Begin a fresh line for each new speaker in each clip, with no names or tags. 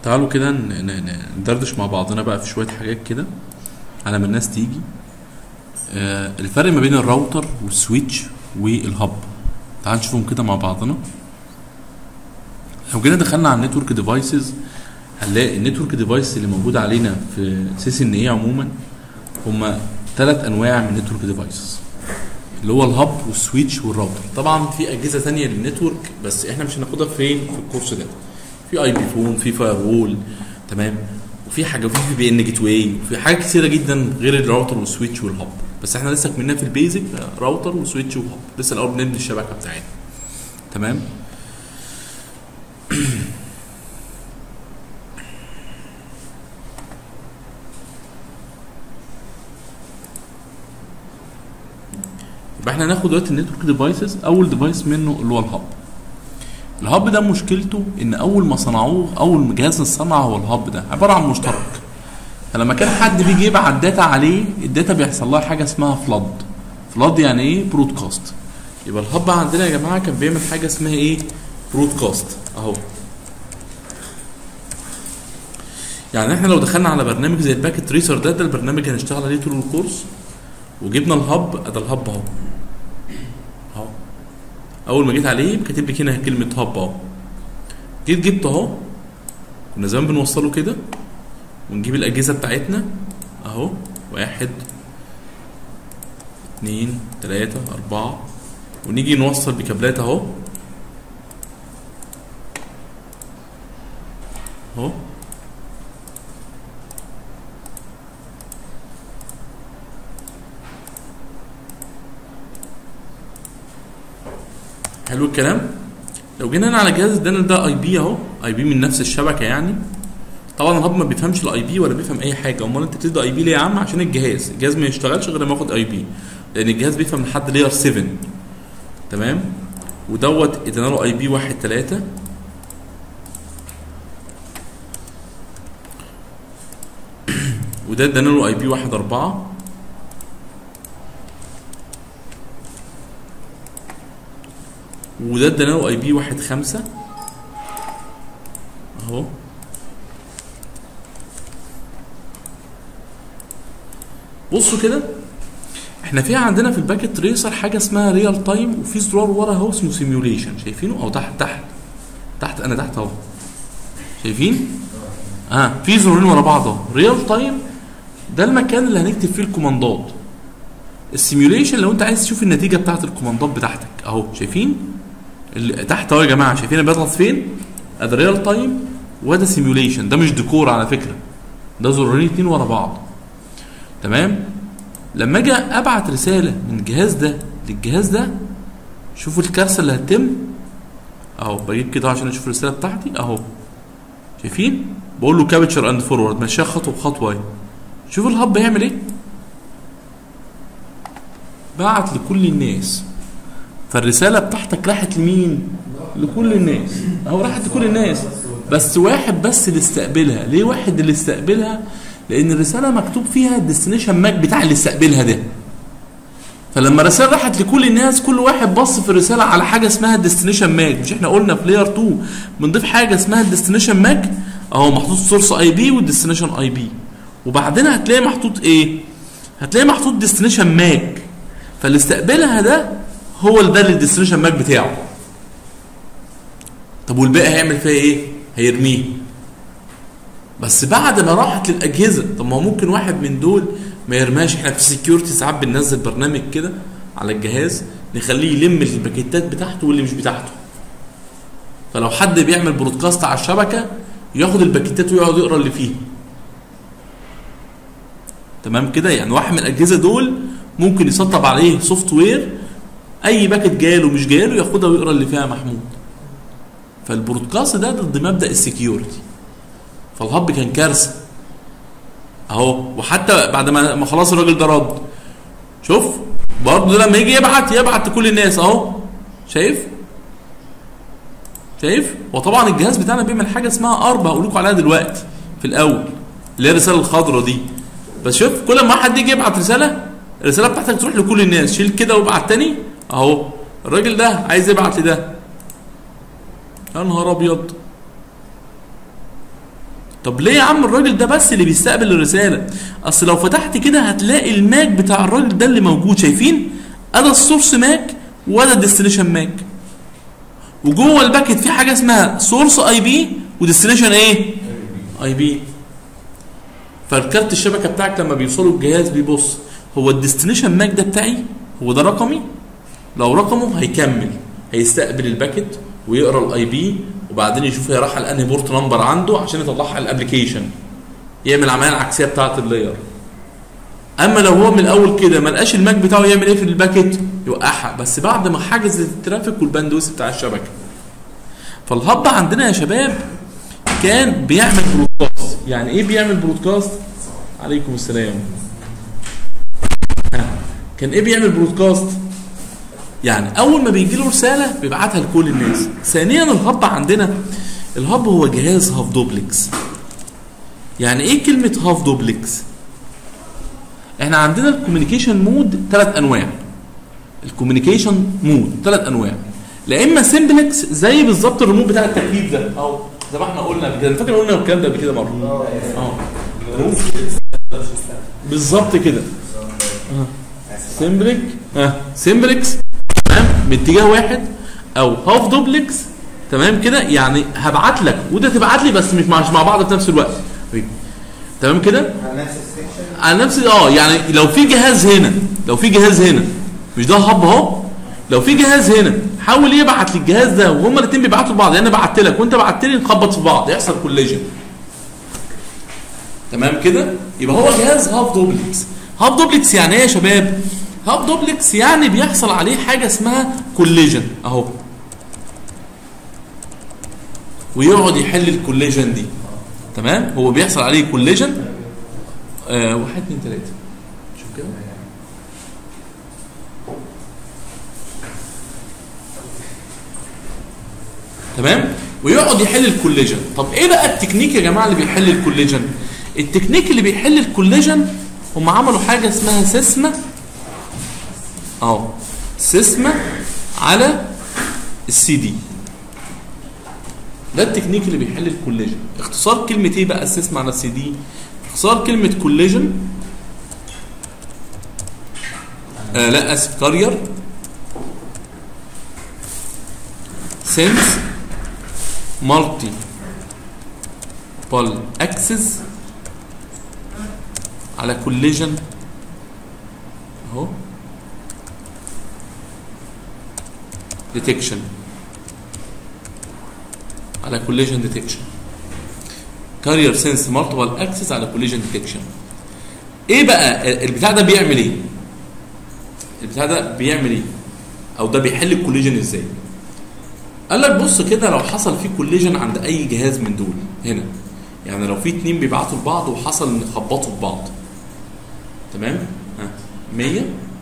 تعالوا كده ن- ن- ن- ندردش مع بعضنا بقى في شويه حاجات كده على ما الناس تيجي آه الفرق ما بين الراوتر والسويتش والهب تعال نشوفهم كده مع بعضنا لو جينا دخلنا على النتورك ديفايسز هنلاقي النتورك ديفايس اللي موجود علينا في سيس ان ايه عموما هما ثلاث انواع من النتورك ديفايسز اللي هو الهب والسويتش والراوتر طبعا في اجهزه تانية للنتورك بس احنا مش هناخدها فين في الكورس ده في اي بي فون في فاير وول تمام وفي حاجه في في بي ان جيت واي وفي حاجات كثيره جدا غير الراوتر والسويتش والهب بس احنا لسه كملنا في البيزك راوتر وسويتش وهب لسه الاول بنبني الشبكه بتاعتنا تمام يبقى احنا هناخد دلوقتي النتورك ديفايسز اول ديفايس منه اللي هو الهب الهب ده مشكلته ان اول ما صنعوه اول جهاز صنع هو الهب ده عباره عن مشترك فلما كان حد بيجي يبعت داتا عليه الداتا بيحصل لها حاجه اسمها فلاد فلاد يعني ايه برودكاست يبقى الهب عندنا يا جماعه كان بيعمل حاجه اسمها ايه برودكاست اهو يعني احنا لو دخلنا على برنامج زي الباكيت تريسر ده ده البرنامج هنشتغل عليه طول الكورس وجبنا الهب ادي الهب اهو اهو اول ما جيت عليه كاتب لي هنا كلمه هب اهو جيت جبت اهو كنا زمان بنوصله كده ونجيب الاجهزه بتاعتنا اهو واحد اتنين تلاته اربعه ونيجي نوصل بكابلات اهو اهو حلو الكلام لو جينا هنا على جهاز ادانا ده اي بي اهو اي بي من نفس الشبكه يعني طبعا الهب ما بيفهمش الاي بي ولا بيفهم اي حاجه امال انت بتدي اي بي ليه يا عم عشان الجهاز الجهاز ما يشتغلش غير لما ياخد اي بي لان الجهاز بيفهم لحد لير 7 تمام ودوت ادينا له اي بي 1 3 وده ادانا له اي بي 1 4 وده ادانا له اي بي 1 5 اهو بصوا كده احنا في عندنا في الباكيت تريسر حاجه اسمها ريال تايم وفي زرار ورا اهو اسمه سيميوليشن شايفينه او تحت تحت تحت انا تحت اهو شايفين اه في زرارين ورا بعض اهو ريال تايم ده المكان اللي هنكتب فيه الكوماندات السيميوليشن لو انت عايز تشوف النتيجه بتاعت الكوماندات بتاعتك اهو شايفين اللي تحت اهو يا جماعه شايفين انا بضغط فين ادي ريال تايم وده سيميوليشن ده مش ديكور على فكره ده زرارين اتنين ورا بعض تمام لما اجي ابعت رساله من الجهاز ده للجهاز ده شوفوا الكارثه اللي هتتم اهو بجيب كده عشان اشوف الرساله بتاعتي اهو شايفين بقول له كابتشر اند فورورد ماشيه خطوه بخطوه اهي شوف الهب هيعمل ايه بعت لكل الناس فالرساله بتاعتك راحت لمين لكل الناس اهو راحت لكل الناس بس واحد بس اللي استقبلها ليه واحد اللي استقبلها لان الرساله مكتوب فيها الديستنيشن ماك بتاع اللي استقبلها ده فلما الرساله راحت لكل الناس كل واحد بص في الرساله على حاجه اسمها الديستنيشن ماك مش احنا قلنا في لاير 2 بنضيف حاجه اسمها الديستنيشن ماك اهو محطوط سورس اي بي والديستنيشن اي بي وبعدين هتلاقي محطوط ايه هتلاقي محطوط ديستنيشن ماك فاللي استقبلها ده هو اللي ده الديستنيشن ماك بتاعه طب والباقي هيعمل فيها ايه هيرميه بس بعد ما راحت للاجهزه طب ما هو ممكن واحد من دول ما يرماش احنا في سكيورتي ساعات بننزل برنامج كده على الجهاز نخليه يلم الباكيتات بتاعته واللي مش بتاعته فلو حد بيعمل برودكاست على الشبكه ياخد الباكيتات ويقعد يقرا اللي فيها تمام كده يعني واحد من الاجهزه دول ممكن يسطب عليه سوفت وير اي باكت جاله مش جاله ياخدها ويقرا اللي فيها محمود فالبرودكاست ده ضد مبدا السكيورتي فالهب كان كارثه اهو وحتى بعد ما ما خلاص الراجل ده رد شوف برضه لما يجي يبعت يبعت لكل الناس اهو شايف شايف وطبعا الجهاز بتاعنا بيعمل حاجه اسمها اربع هقول لكم عليها دلوقتي في الاول اللي هي الرساله الخضراء دي بس شوف كل ما حد يجي يبعت رساله الرساله بتاعتك تروح لكل الناس شيل كده وابعت تاني اهو الراجل ده عايز يبعت لده يا نهار ابيض طب ليه يا عم الراجل ده بس اللي بيستقبل الرساله اصل لو فتحت كده هتلاقي الماك بتاع الراجل ده اللي موجود شايفين ادا السورس ماك وده الديستنيشن ماك وجوه الباكت في حاجه اسمها سورس اي بي وديستنيشن ايه اي بي فالكارت الشبكه بتاعك لما بيوصلوا الجهاز بيبص هو الديستنيشن ماك ده بتاعي هو ده رقمي لو رقمه هيكمل هيستقبل الباكت ويقرا الاي بي وبعدين يشوف هي رايحه لانهي بورت نمبر عنده عشان يطلعها الابلكيشن يعمل العمليه العكسيه بتاعه اللاير اما لو هو من الاول كده ما لقاش الماك بتاعه يعمل ايه في الباكت يوقعها بس بعد ما حجز الترافيك والباندويث بتاع الشبكه فالهب عندنا يا شباب كان بيعمل برودكاست يعني ايه بيعمل برودكاست عليكم السلام ها. كان ايه بيعمل برودكاست يعني اول ما بيجي له رساله بيبعتها لكل الناس ثانيا الهب عندنا الهب هو جهاز هاف دوبلكس يعني ايه كلمه هاف دوبلكس احنا عندنا الكوميونيكيشن مود ثلاث انواع الكوميونيكيشن مود ثلاث انواع لا اما سمبلكس زي بالظبط الريموت بتاع التكييف ده اهو زي ما احنا قلنا قبل كده أنا فاكر قلنا الكلام ده قبل كده مره اه بالظبط كده سمبلك ها سمبلكس تمام باتجاه واحد او هاف دوبلكس تمام كده يعني هبعت لك وده تبعت لي بس مش مع, مش مع بعض في نفس الوقت تمام كده
على نفس السكشن
على نفس اه يعني لو في جهاز هنا لو في جهاز هنا مش ده هب اهو لو في جهاز هنا حاول يبعت للجهاز ده وهما الاثنين بيبعتوا لبعض يعني انا بعت لك وانت بعت لي نخبط في بعض يحصل كوليجن تمام كده يبقى هو جهاز هاف دوبلكس هاف دوبلكس يعني ايه يا شباب هاف دوبلكس يعني بيحصل عليه حاجه اسمها كوليجن اهو ويقعد يحل الكوليجن دي تمام هو بيحصل عليه كوليجن آه واحد اتنين تلاته شوف كده تمام ويقعد يحل الكوليجن طب ايه بقى التكنيك يا جماعه اللي بيحل الكوليجن التكنيك اللي بيحل الكوليجن هم عملوا حاجه اسمها سيسما اه سيسما على السي دي ده التكنيك اللي بيحل الكوليجن اختصار كلمه ايه بقى السيسما على السي دي اختصار كلمه كوليجن آه لا اسف كارير سنس مالتي بال اكسس على كوليجن اهو ديتكشن على كوليجن ديتكشن كارير سنس مالتيبل اكسس على كوليجن ديتكشن ايه بقى البتاع ده بيعمل ايه البتاع ده بيعمل ايه او ده بيحل الكوليجن ازاي قال لك بص كده لو حصل في كوليجن عند اي جهاز من دول هنا يعني لو في اتنين بيبعتوا لبعض وحصل ان خبطوا في بعض تمام ها 100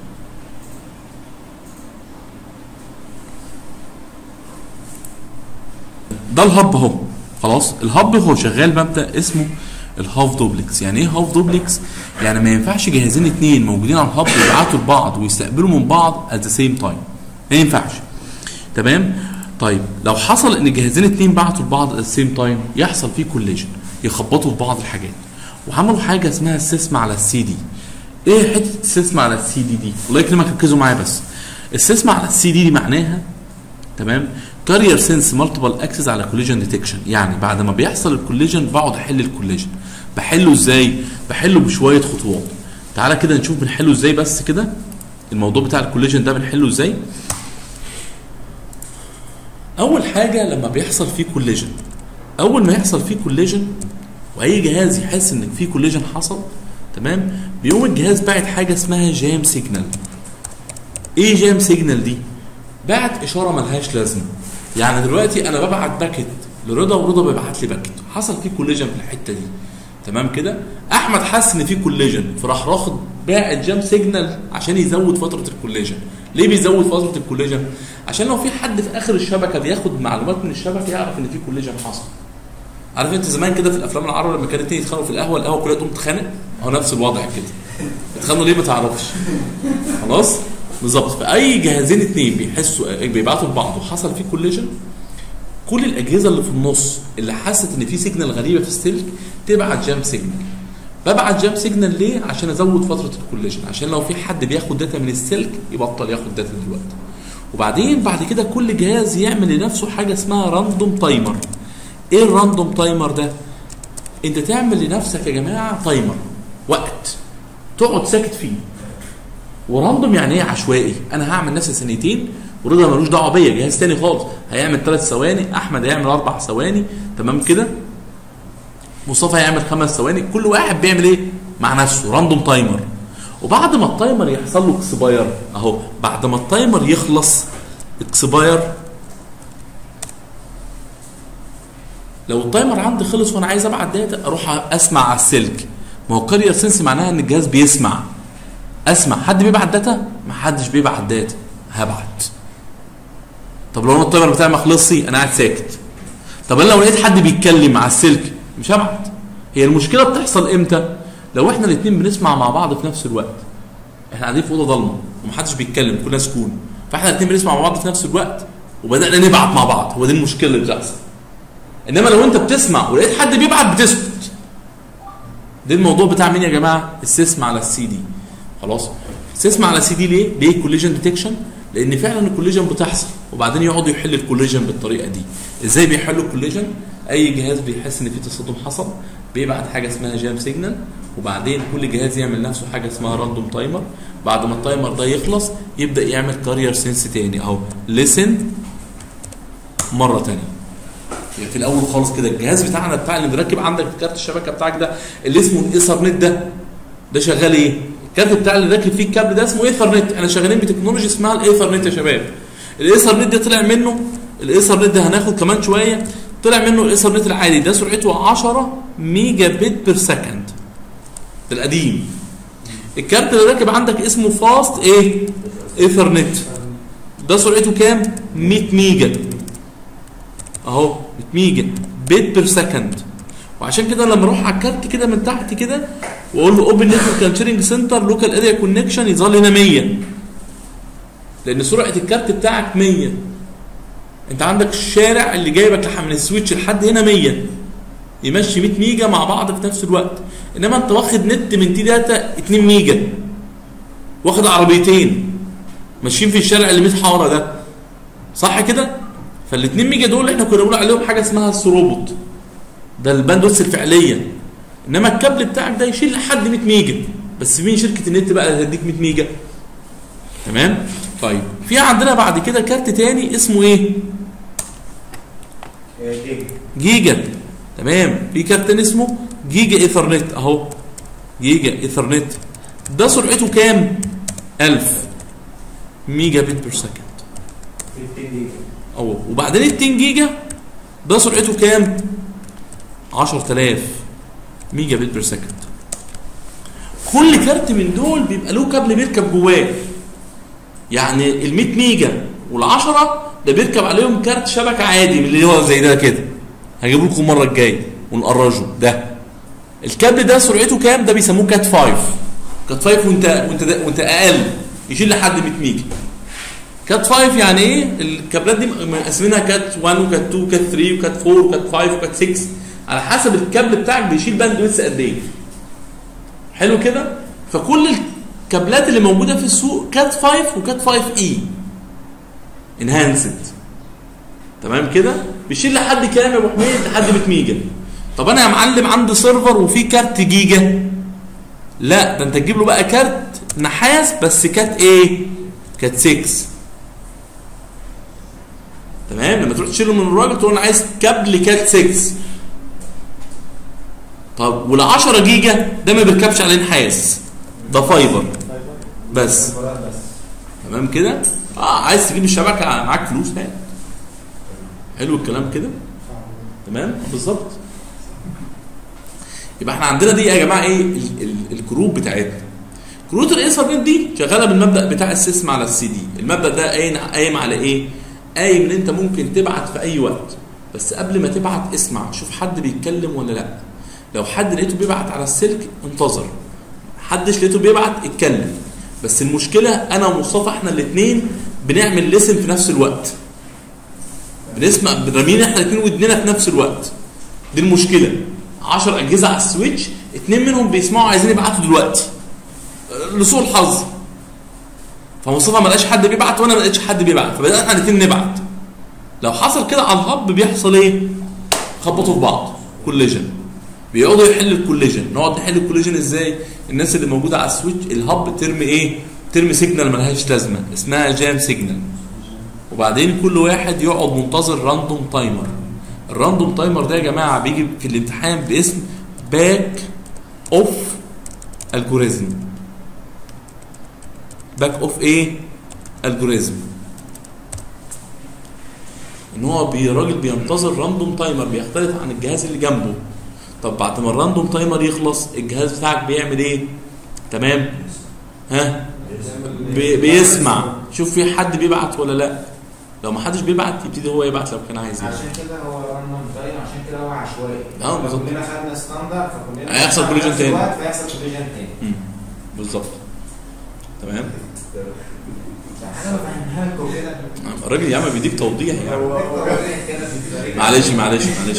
ده الهب اهو خلاص الهب هو شغال مبدا اسمه الهاف دوبلكس يعني ايه هاف دوبلكس يعني ما ينفعش جهازين اتنين موجودين على الهب يبعتوا لبعض ويستقبلوا من بعض at the same time ما ينفعش تمام طيب لو حصل ان جهازين اتنين بعتوا لبعض at the same time يحصل فيه كوليجن يخبطوا في بعض الحاجات وعملوا حاجه اسمها السيسما على السي دي ايه حته السيسما على السي دي دي الله يكرمك ركزوا معايا بس السيسما على السي دي دي معناها تمام كارير سنس مالتيبل اكسس على كوليجن ديتكشن يعني بعد ما بيحصل الكوليجن بقعد احل الكوليجن بحله ازاي بحله بشويه خطوات تعالى كده نشوف بنحله ازاي بس كده الموضوع بتاع الكوليجن ده بنحله ازاي اول حاجه لما بيحصل فيه كوليجن اول ما يحصل فيه كوليجن واي جهاز يحس ان في كوليجن حصل تمام بيقوم الجهاز باعت حاجه اسمها جام سيجنال ايه جام سيجنال دي بعت اشاره ملهاش لازمه يعني دلوقتي انا ببعت باكت لرضا ورضا بيبعت لي باكت حصل فيه كوليجن في الحته دي تمام كده احمد حس ان في كوليجن فراح راخد باعت جام سيجنال عشان يزود فتره الكوليجن ليه بيزود فتره الكوليجن عشان لو في حد في اخر الشبكه بياخد معلومات من الشبكه يعرف ان في كوليجن حصل عارف انت زمان كده في الافلام العربي لما كانوا اتنين يتخانقوا في القهوه القهوه كلها تقوم تتخانق هو نفس الوضع كده اتخانقوا ليه ما تعرفش خلاص بالظبط فاي جهازين اتنين بيحسوا بيبعتوا لبعض وحصل فيه كوليجن كل الاجهزه اللي في النص اللي حست ان في سيجنال غريبه في السلك تبعت جام سيجنال ببعت جام سيجنال ليه عشان ازود فتره الكوليجن عشان لو في حد بياخد داتا من السلك يبطل ياخد داتا دلوقتي وبعدين بعد كده كل جهاز يعمل لنفسه حاجه اسمها راندوم تايمر ايه الراندوم تايمر ده انت تعمل لنفسك يا جماعه تايمر وقت تقعد ساكت فيه وراندوم يعني ايه عشوائي انا هعمل نفسي ثانيتين ورضا ملوش دعوه بيا جهاز تاني خالص هيعمل ثلاث ثواني احمد هيعمل اربع ثواني تمام كده مصطفى هيعمل خمس ثواني كل واحد بيعمل ايه مع نفسه راندوم تايمر وبعد ما التايمر يحصل له اكسباير اهو بعد ما التايمر يخلص اكسباير لو التايمر عندي خلص وانا عايز ابعت داتا اروح اسمع على السلك ما هو كارير سنس معناها ان الجهاز بيسمع اسمع حد بيبعت داتا ما حدش بيبعت داتا هبعت طب لو انا التايمر بتاعي ما خلصش انا قاعد ساكت طب انا لو لقيت حد بيتكلم على السلك مش هبعت هي المشكله بتحصل امتى لو احنا الاثنين بنسمع مع بعض في نفس الوقت احنا قاعدين في اوضه ضلمه ومحدش بيتكلم كلنا سكون فاحنا الاثنين بنسمع مع بعض في نفس الوقت وبدانا نبعت مع بعض هو دي المشكله اللي بتحصل انما لو انت بتسمع ولقيت حد بيبعت بتسكت ده الموضوع بتاع مين يا جماعه السيسم على السي دي خلاص السيسم على السي دي ليه ليه كوليجن ديتكشن لان فعلا الكوليجن بتحصل وبعدين يقعدوا يحل الكوليجن بالطريقه دي ازاي بيحلوا الكوليجن اي جهاز بيحس ان في تصادم حصل بيبعت حاجه اسمها جام سيجنال وبعدين كل جهاز يعمل نفسه حاجه اسمها راندوم تايمر بعد ما التايمر ده يخلص يبدا يعمل كارير سنس تاني اهو ليسن مره تانية يعني في الاول خالص كده الجهاز بتاعنا بتاع اللي مركب عندك في كارت الشبكه بتاعك ده اللي اسمه الايثرنت ده ده شغال ايه؟ الكارت بتاع اللي راكب فيه الكابل ده اسمه ايثرنت احنا شغالين بتكنولوجي اسمها الايثرنت يا شباب الايثرنت ده طلع منه الايثرنت ده هناخد كمان شويه طلع منه الايثرنت العادي ده سرعته 10 ميجا بت بير سكند ده القديم الكارت اللي راكب عندك اسمه فاست ايه ايثرنت ده سرعته كام 100 ميجا اهو 100 ميجا بت بير سكند وعشان كده لما اروح على الكارت كده من تحت كده واقول له اوبن نتورك شيرنج سنتر لوكال اريا كونكشن يظل هنا 100 لان سرعه الكارت بتاعك 100 انت عندك الشارع اللي جايبك من السويتش لحد هنا 100 يمشي 100 ميجا مع بعض في نفس الوقت انما انت واخد نت من تي داتا 2 ميجا واخد عربيتين ماشيين في الشارع اللي 100 حاره ده صح كده فال 2 ميجا دول احنا كنا بنقول عليهم حاجه اسمها الثروبوت ده الباندوث الفعليه انما الكابل بتاعك ده يشيل لحد 100 ميجا بس مين شركه النت بقى اللي هتديك 100 ميجا تمام طيب في عندنا بعد كده كارت تاني اسمه ايه جيجا تمام في كارت تاني اسمه جيجا ايثرنت اهو جيجا ايثرنت ده سرعته كام 1000 ميجا بت بير سكند اهو وبعدين ال 10 جيجا ده سرعته كام 10000 ميجا بت بير سكند كل كارت من دول بيبقى له كابل بيركب جواه يعني ال 100 ميجا وال10 ده بيركب عليهم كارت شبكه عادي من اللي هو زي ده كده هجيب لكم المره الجايه ونقرجه ده الكابل ده سرعته كام ده بيسموه كات 5 كات 5 وانت وانت وانت اقل يشيل لحد 100 ميجا كات 5 يعني ايه الكابلات دي مقسمينها كات 1 وكات 2 وكات 3 وكات 4 وكات 5 وكات 6 على حسب الكابل بتاعك بيشيل باندويث قد ايه حلو كده فكل الكابلات اللي موجوده في السوق كات 5 وكات 5 اي انهانسد تمام كده بيشيل لحد كام يا ابو حميد لحد 100 ميجا طب انا يا معلم عندي سيرفر وفي كارت جيجا لا ده انت تجيب له بقى كارت نحاس بس كات ايه كات 6 تمام لما تروح تشيله من الراجل تقول انا عايز كابل كات 6 طب وال 10 جيجا ده ما بيركبش عليه نحاس ده فايبر بس تمام كده اه عايز تجيب الشبكه معاك فلوس هات حلو الكلام كده تمام بالظبط يبقى احنا عندنا دي يا جماعه ايه ال- ال- الكروت بتاعتنا كروت الايثرنت دي شغاله بالمبدا بتاع السيسم على السي دي المبدا ده قايم قايم على ايه قايم ان انت ممكن تبعت في اي وقت بس قبل ما تبعت اسمع شوف حد بيتكلم ولا لا لو حد لقيته بيبعت على السلك انتظر حدش لقيته بيبعت اتكلم بس المشكله انا ومصطفى احنا الاثنين بنعمل ليسن في نفس الوقت بنسمع رامين احنا الاثنين ودننا في نفس الوقت دي المشكله 10 اجهزه على السويتش اثنين منهم بيسمعوا عايزين يبعتوا دلوقتي لسوء الحظ فمصطفى ما لقاش حد بيبعت وانا ما لقيتش حد بيبعت فبدانا احنا الاثنين نبعت لو حصل كده على الهب بيحصل ايه؟ خبطوا في بعض كوليجن بيقعدوا يحلوا الكوليجن نقعد نحل الكوليجن ازاي؟ الناس اللي موجوده على السويتش الهب ترمي ايه؟ ترمي سيجنال ملهاش لازمه اسمها جام سيجنال وبعدين كل واحد يقعد منتظر راندوم تايمر الراندوم تايمر ده يا جماعه بيجي في الامتحان باسم باك اوف الجوريزم باك اوف ايه الجوريزم ان هو بي راجل بينتظر راندوم تايمر بيختلف عن الجهاز اللي جنبه طب بعد ما الراندوم تايمر يخلص الجهاز بتاعك بيعمل ايه تمام ها بي بيسمع شوف في حد بيبعت ولا لا لو ما حدش بيبعت يبتدي هو يبعت لو كان عايز يبعت
عشان كده هو راندوم تايم عشان كده هو عشوائي
اه، بالظبط.
كلنا خدنا ستاندرد فكلنا
هيحصل
في
collision
نفس
تاني.
الوقت فيحصل كوليجن تاني
مم. بالظبط تمام
ده حاجه بفهمها لكم كده
الراجل يا عم بيديك توضيح يعني
هو كده في الطريق.
معلش معلش معلش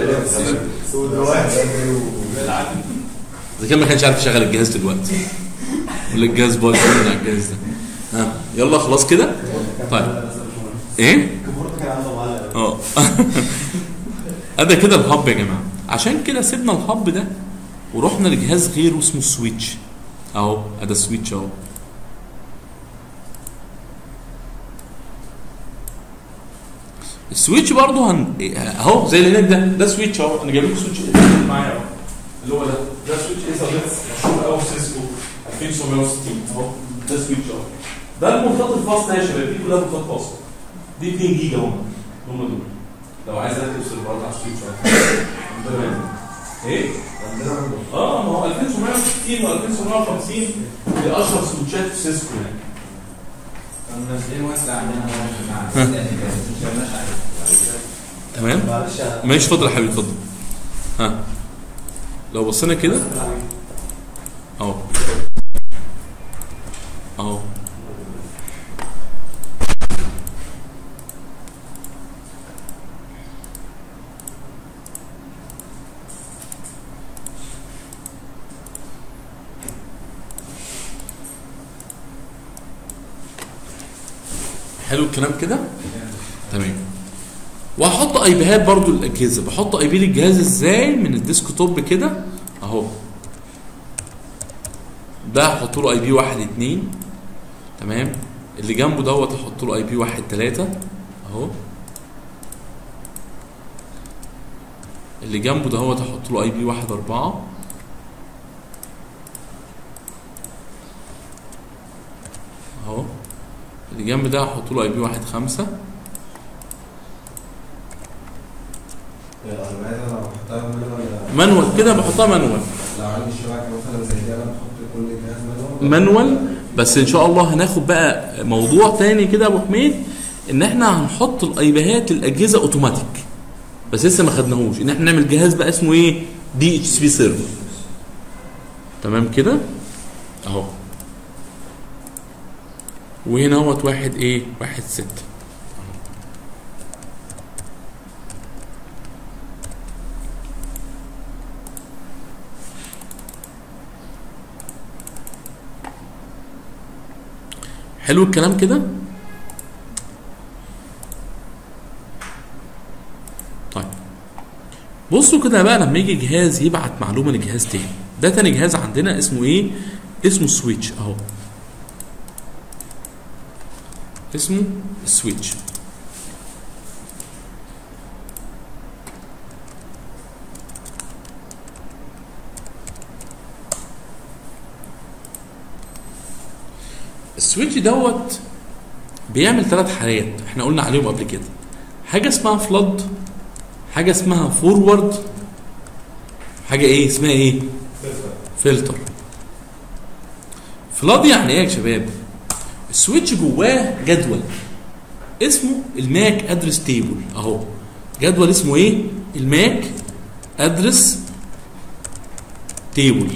اذا كان ما كانش عارف يشغل الجهاز دلوقتي ولا الجهاز بايظ من على الجهاز ده ها يلا خلاص كده طيب ايه اه ادي كده الهب يا جماعه عشان كده سيبنا الهب ده ورحنا لجهاز غيره اسمه السويتش اهو ادي السويتش اهو السويتش برضه هن اهو زي اللي هناك ده ده سويتش اهو انا جايب لكم سويتش معايا اهو اللي هو ده ده سويتش ايثرنت مشهور قوي في سيسكو 2760 اهو ده سويتش اهو ده المنطقه الفاصله يا شباب دي كلها منطقه فاصله دي 2 جيجا هم هم دول لو عايز اركب سيرفرات على السويتش اهو تمام ايه؟ اه ما هو 2760 و 2750 دي اشهر سويتشات في سيسكو يعني
كانوا منزلين واسع عندنا مع مش شغالناش عليه
تمام ماشي اتفضل يا حبيبي اتفضل ها لو بصينا كده اهو اهو حلو الكلام كده تمام وهحط اي بيهات برضو للاجهزه بحط اي بي للجهاز ازاي من الديسك توب كده اهو ده هحط له اي بي واحد اتنين تمام اللي جنبه دوت احط له اي بي واحد تلاته اهو اللي جنبه دهوت احط له اي بي واحد اربعه اهو اللي جنب ده هحط له اي بي واحد خمسه مانوال كده بحطها مانوال
لو عندي شبكه مثلا زي كده بحط كل جهاز مانوال
مانوال بس ان شاء الله هناخد بقى موضوع تاني كده يا ابو حميد ان احنا هنحط الايبيهات للاجهزه اوتوماتيك بس لسه ما خدناهوش ان احنا نعمل جهاز بقى اسمه ايه دي اتش بي سيرفر تمام كده اهو وهنا اهوت واحد ايه واحد ستة حلو الكلام كده طيب بصوا كده بقى لما يجي جهاز يبعت معلومه لجهاز تاني ده تاني جهاز عندنا اسمه ايه اسمه سويتش اهو اسمه سويتش السويتش دوت بيعمل ثلاث حاجات احنا قلنا عليهم قبل كده حاجه اسمها فلود حاجه اسمها فورورد حاجه ايه اسمها ايه فلتر فلود يعني ايه يا شباب السويتش جواه جدول اسمه الماك ادرس تيبل اهو جدول اسمه ايه الماك ادرس تيبل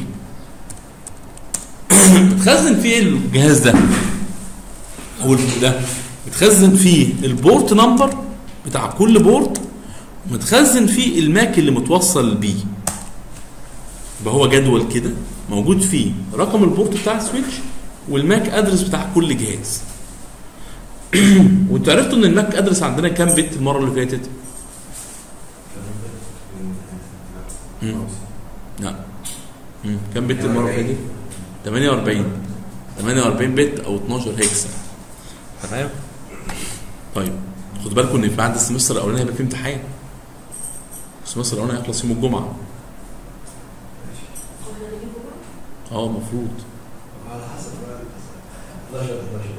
بتخزن فيه ايه الجهاز ده او ده بتخزن فيه البورت نمبر بتاع كل بورد متخزن فيه الماك اللي متوصل بيه يبقى هو جدول كده موجود فيه رقم البورت بتاع السويتش والماك ادرس بتاع كل جهاز وانتوا عرفتوا ان الماك ادرس عندنا كام بت المره اللي فاتت؟ مم. لا مم. كام بت المره اللي فاتت؟ 48 48 بت او 12 هكسا تمام طيب خدوا بالكم ان في بعد السمستر الاولاني هيبقى في امتحان السمستر الاولاني هيخلص يوم الجمعه اه المفروض
على حسب بقى 11 11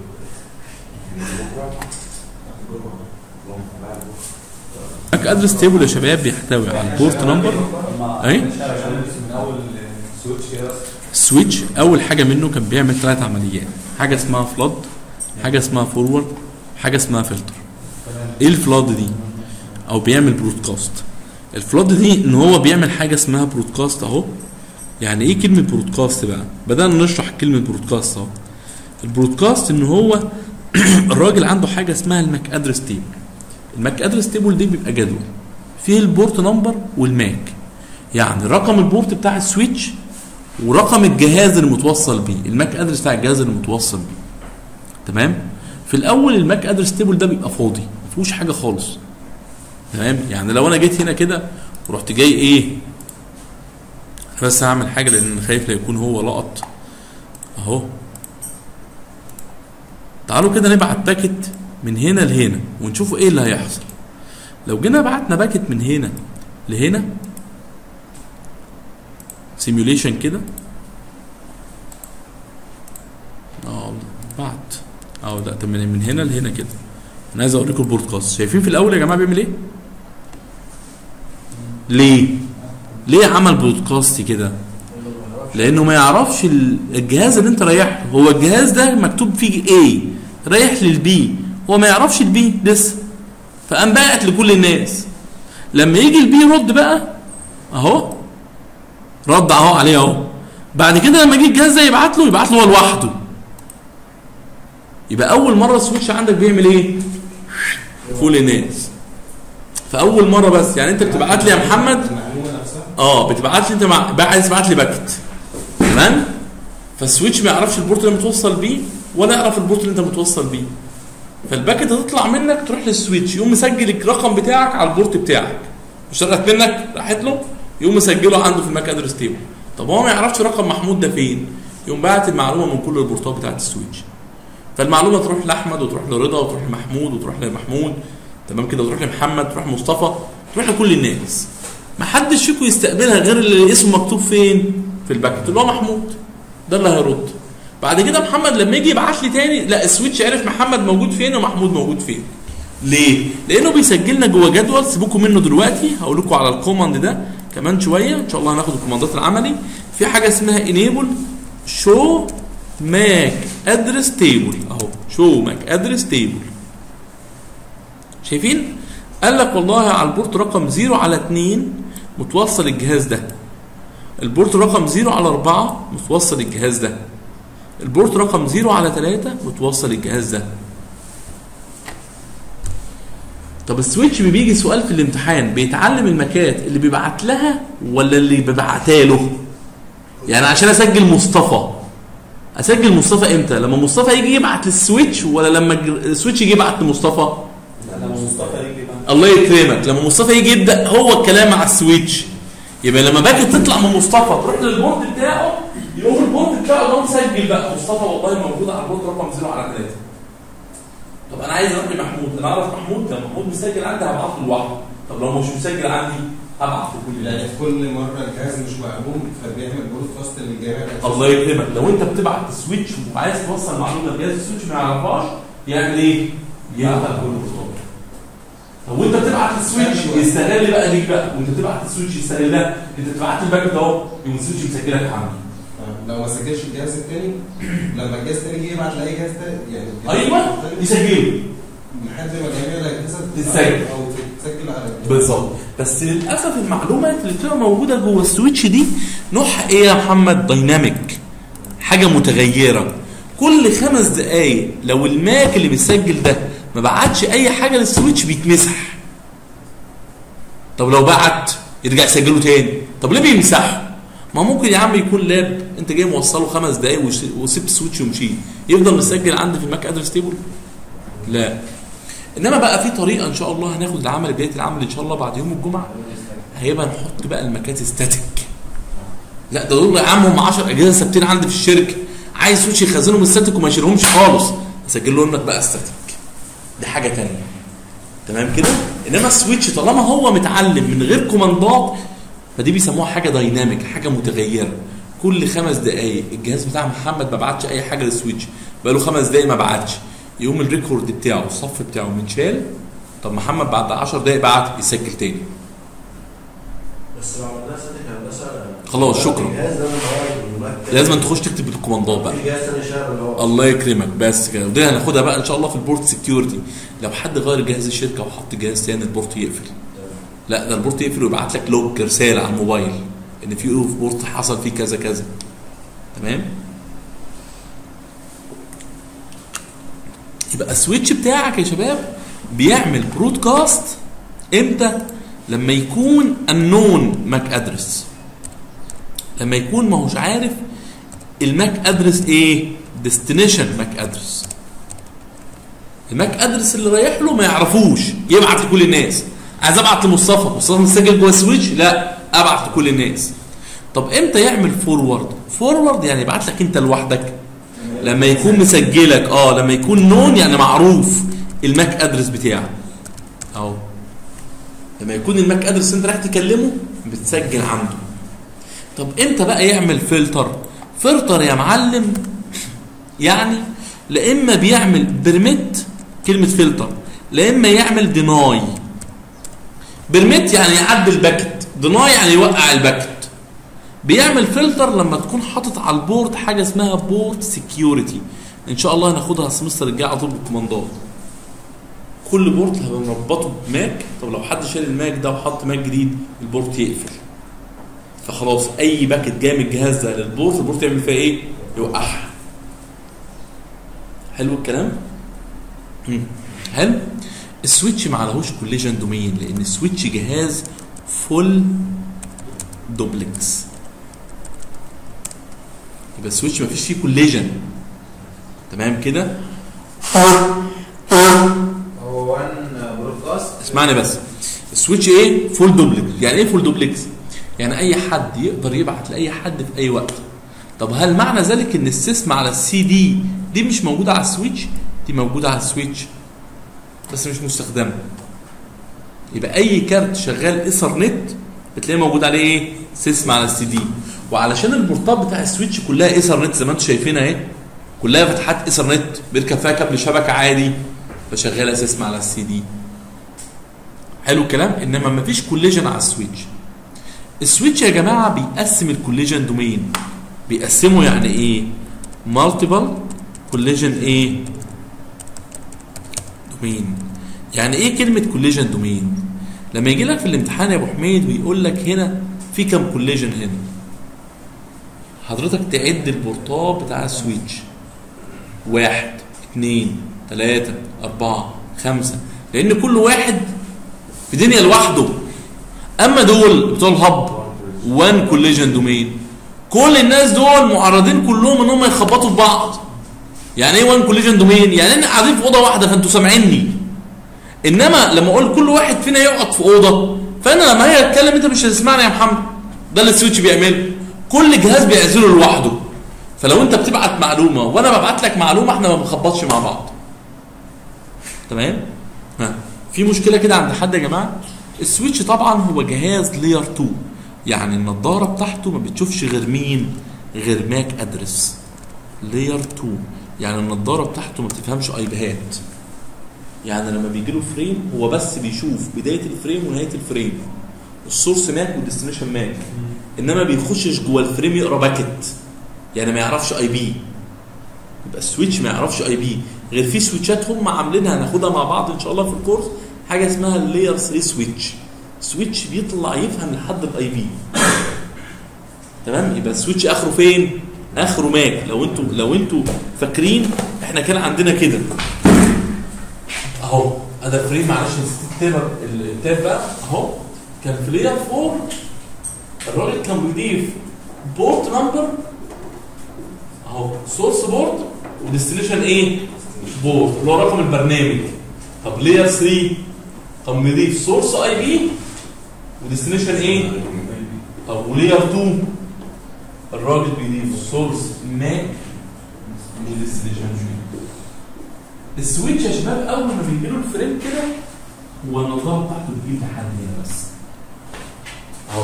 ماك ادرس تيبل يا شباب بيحتوي على البورت نمبر اهي
من اول سويتش كده
السويتش اول حاجه منه كان بيعمل ثلاث عمليات حاجه اسمها فلاد حاجه اسمها فورورد حاجه اسمها فلتر ايه الفلاد دي او بيعمل برودكاست الفلاد دي ان هو بيعمل حاجه اسمها برودكاست اهو يعني ايه كلمه برودكاست بقى بدانا نشرح كلمه برودكاست اهو البرودكاست ان هو الراجل عنده حاجه اسمها الماك ادرس تيبل الماك ادرس تيبل دي بيبقى جدول فيه البورت نمبر والماك يعني رقم البورت بتاع السويتش ورقم الجهاز اللي متوصل بيه الماك ادرس بتاع الجهاز اللي متوصل بيه تمام في الاول الماك ادرس تيبل ده بيبقى فاضي ما فيهوش حاجه خالص تمام يعني لو انا جيت هنا كده ورحت جاي ايه بس هعمل حاجه لان أنا خايف لا يكون هو لقط اهو تعالوا كده نبعت باكت من هنا لهنا ونشوفوا ايه اللي هيحصل لو جينا بعتنا باكت من هنا لهنا سيميوليشن كده اه بعت اه لا طب من من هنا لهنا كده انا عايز اوريكم البودكاست شايفين في الاول يا جماعه بيعمل ايه ليه ليه عمل بودكاست كده لانه ما يعرفش ال- الجهاز اللي انت رايح له هو الجهاز ده مكتوب فيه ايه رايح للبي هو ما يعرفش البي لسه فقام باعت لكل الناس لما يجي البي يرد بقى اهو رد اهو عليه اهو بعد كده لما يجي الجهاز ده يبعت له يبعت له هو لوحده يبقى اول مره السويتش عندك بيعمل ايه فول الناس فاول مره بس يعني انت بتبعت لي يا محمد
المعلومه نفسها
اه بتبعت لي انت مع... بقى عايز تبعت لي باكت تمام فالسويتش ما يعرفش البورت اللي متوصل بيه ولا يعرف البورت اللي انت متوصل بيه فالباكت هتطلع منك تروح للسويتش يقوم مسجل الرقم بتاعك على البورت بتاعك مش طلعت منك راحت له يقوم مسجله عنده في الماك ادرس تيبل طب هو ما يعرفش رقم محمود ده فين يقوم باعت المعلومه من كل البورتات بتاعت السويتش فالمعلومه تروح لاحمد وتروح لرضا وتروح لمحمود وتروح لمحمود تمام كده وتروح لمحمد تروح لمصطفى تروح لكل الناس ما حدش فيكم يستقبلها غير اللي اسمه مكتوب فين في الباكت اللي هو محمود ده اللي هيرد بعد كده محمد لما يجي يبعت لي تاني لا السويتش عرف محمد موجود فين ومحمود موجود فين ليه لانه بيسجلنا جوه جدول سيبوكم منه دلوقتي هقول لكم على الكوماند ده كمان شويه ان شاء الله هناخد الكوماندات العملي في حاجه اسمها enable show ماك ادرس تيبل اهو شو ماك ادرس تيبل شايفين قال لك والله على البورت رقم 0 على 2 متوصل الجهاز ده البورت رقم 0 على 4 متوصل الجهاز ده البورت رقم 0 على 3 متوصل الجهاز ده طب السويتش بيجي سؤال في الامتحان بيتعلم المكات اللي بيبعت لها ولا اللي بيبعتها له يعني عشان اسجل مصطفى اسجل مصطفى امتى لما مصطفى يجي يبعت للسويتش ولا لما الج- السويتش يجي يبعت لمصطفى
لما مصطفى يجي بقى
الله يكرمك لما مصطفى يجي يبدا هو الكلام مع السويتش يبقى لما باكت تطلع من مصطفى تروح للبورد بتاعه يقوم البورد بتاعه ده مسجل بقى مصطفى والله موجود على البورد رقم 0 على 3 طب انا عايز اروح لمحمود انا اعرف محمود لو محمود مسجل عندي هبعت له لوحده طب لو مش مسجل عندي هبعت لكل الناس
يعني كل مره الجهاز مش مقبول فبيعمل برودكاست للجميع
الله يكرمك لو انت بتبعت السويتش وعايز توصل معلومه لجهاز السويتش ما يعرفهاش يعمل ايه؟ يقفل كل الخطوات طب وانت بتبعت السويتش يستغل بقى ليك بقى وانت بتبعت السويتش يستغلها انت بتبعت الباكت اهو يقوم السويتش مسجلك عندي
لو ما سجلش الجهاز التاني لما الجهاز التاني يجي يبعت لاي جهاز تاني يعني الجهاز
ايوه
التاني
يسجله
لحد ما الجميع الاجهزه
تتسجل.
او تتسجل على الجهاز.
بالظبط بس للاسف المعلومات اللي بتبقى موجوده جوه السويتش دي نوعها ايه يا محمد دايناميك حاجه متغيره كل خمس دقايق لو الماك اللي متسجل ده ما بعتش اي حاجه للسويتش بيتمسح طب لو بعت يرجع يسجله تاني طب ليه بيمسحه ما ممكن يا عم يكون لاب انت جاي موصله خمس دقايق وش- وسبت السويتش ومشيت يفضل مسجل عندي في الماك ادرس تيبل لا انما بقى في طريقه ان شاء الله هناخد العمل بدايه العمل ان شاء الله بعد يوم الجمعه هيبقى نحط بقى المكات ستاتيك لا ده دول يا عم هم 10 اجهزه ثابتين عندي في الشركه عايز سويتش يخزنهم ستاتيك وما يشيلهمش خالص اسجل لهم لك بقى ستاتيك دي حاجه تانية تمام كده انما السويتش طالما هو متعلم من غير كوماندات فدي بيسموها حاجه دايناميك حاجه متغيره كل خمس دقائق الجهاز بتاع محمد ما بعتش اي حاجه للسويتش بقاله خمس دقائق ما بعتش يقوم الريكورد بتاعه الصف بتاعه متشال طب محمد بعد 10 دقائق بعت يسجل تاني
بس لو عملناها ستاتيك هندسه
خلاص، شكرا.
الجهاز ده متغير من المكتب.
لازم تخش تكتب الكوماندات بقى
في جهاز ثاني شغال اللي هو
الله يكرمك بس كده ودي هناخدها بقى ان شاء الله في البورت سكيورتي لو حد غير جهاز الشركه وحط جهاز تاني البورت يقفل لا ده البورت يقفل ويبعت لك لوج رساله على الموبايل ان في بورت حصل فيه كذا كذا تمام يبقى السويتش بتاعك يا شباب بيعمل برودكاست امتى لما يكون النون ماك ادرس لما يكون ما هوش عارف الماك ادرس ايه ديستنيشن ماك ادرس الماك ادرس اللي رايح له ما يعرفوش يبعت لكل الناس عايز ابعت لمصطفى مصطفى مسجل جوه السويتش لا ابعت لكل الناس طب امتى يعمل فورورد فورورد يعني يبعت لك انت لوحدك لما يكون مسجلك اه لما يكون نون يعني معروف الماك ادرس بتاعك اهو لما يكون الماك ادرس انت رايح تكلمه بتسجل عنده طب امتى بقى يعمل فلتر فلتر يا معلم يعني لا اما بيعمل برميت كلمه فلتر لا اما يعمل ديناي برميت يعني يعدي الباكت ديناي يعني يوقع الباكت بيعمل فلتر لما تكون حاطط على البورد حاجه اسمها بورد سكيورتي ان شاء الله هناخدها السمستر الجاي على طول بالكوماندات كل بورد هبقى مربطه بماك طب لو حد شال الماك ده وحط ماك جديد البورد يقفل فخلاص اي باكت جاي من الجهاز ده للبورد البورد يعمل فيها ايه؟ يوقعها حلو الكلام؟ مم. حلو السويتش ما عليهوش كوليجن دومين لان السويتش جهاز فول دوبلكس يبقى السويتش ما فيش فيه كوليجن تمام كده
هو وان برودكاست
اسمعني بس السويتش ايه فول دوبلكس يعني ايه فول دوبلكس يعني اي حد يقدر يبعت لاي حد في اي وقت طب هل معنى ذلك ان السيسم على السي دي دي مش موجوده على السويتش دي موجوده على السويتش بس مش مستخدمه يبقى اي كارت شغال ايثرنت بتلاقيه موجود عليه ايه سيسم على السي دي وعلشان البورتات بتاع السويتش كلها ايثرنت زي ما انتم شايفينها اهي كلها فتحات ايثرنت بيركب فيها كابل شبكه عادي فشغاله سيسم على السي دي حلو الكلام انما ما فيش كوليجن على السويتش السويتش يا جماعه بيقسم الكوليجن دومين بيقسمه يعني ايه مالتيبل كوليجن ايه دومين يعني ايه كلمه كوليجن دومين لما يجي لك في الامتحان يا ابو حميد ويقول لك هنا في كام كوليجن هنا حضرتك تعد البورتات بتاع السويتش واحد اثنين ثلاثة أربعة خمسة لأن كل واحد في دنيا لوحده أما دول بتوع الهب وان كوليجن دومين كل الناس دول معرضين كلهم ان هم يخبطوا في بعض يعني ايه وان كوليجن دومين يعني احنا قاعدين في اوضه واحده فانتوا سامعيني انما لما اقول كل واحد فينا يقعد في اوضه فانا لما هي اتكلم انت مش هتسمعني يا محمد ده اللي السويتش بيعمله كل جهاز بيعزله لوحده فلو انت بتبعت معلومه وانا ببعت لك معلومه احنا ما بنخبطش مع بعض تمام ها في مشكله كده عند حد يا جماعه السويتش طبعا هو جهاز لير 2 يعني النضاره بتاعته ما بتشوفش غير مين غير ماك ادرس لير 2 يعني النضاره بتاعته ما بتفهمش ايباد يعني لما بيجي له فريم هو بس بيشوف بدايه الفريم ونهايه الفريم السورس ماك والديستنيشن ماك انما بيخشش جوه الفريم يقرا باكت يعني ما يعرفش اي بي يبقى السويتش ما يعرفش اي بي غير في سويتشات هم عاملينها هناخدها مع بعض ان شاء الله في الكورس حاجه اسمها اللاير 3 سويتش سويتش بيطلع يفهم لحد الاي بي تمام يبقى السويتش اخره فين اخره ماك لو انتوا لو انتوا فاكرين احنا كان عندنا كده اهو انا فريم معلش نسيت التاب التاب بقى اهو كان في لاير 4 الراجل كان بيضيف بورت نمبر اهو سورس بورت وديستنيشن ايه؟ بورت اللي هو رقم البرنامج طب لاير 3 كان بيضيف سورس اي بي وديستنيشن ايه؟ طب ولير 2 الراجل بيضيف سورس ماك وديستنيشن السويتش يا شباب اول ما بيجي له الفريم كده هو النظاره بتاعته بتجيب لحد هنا بس اهو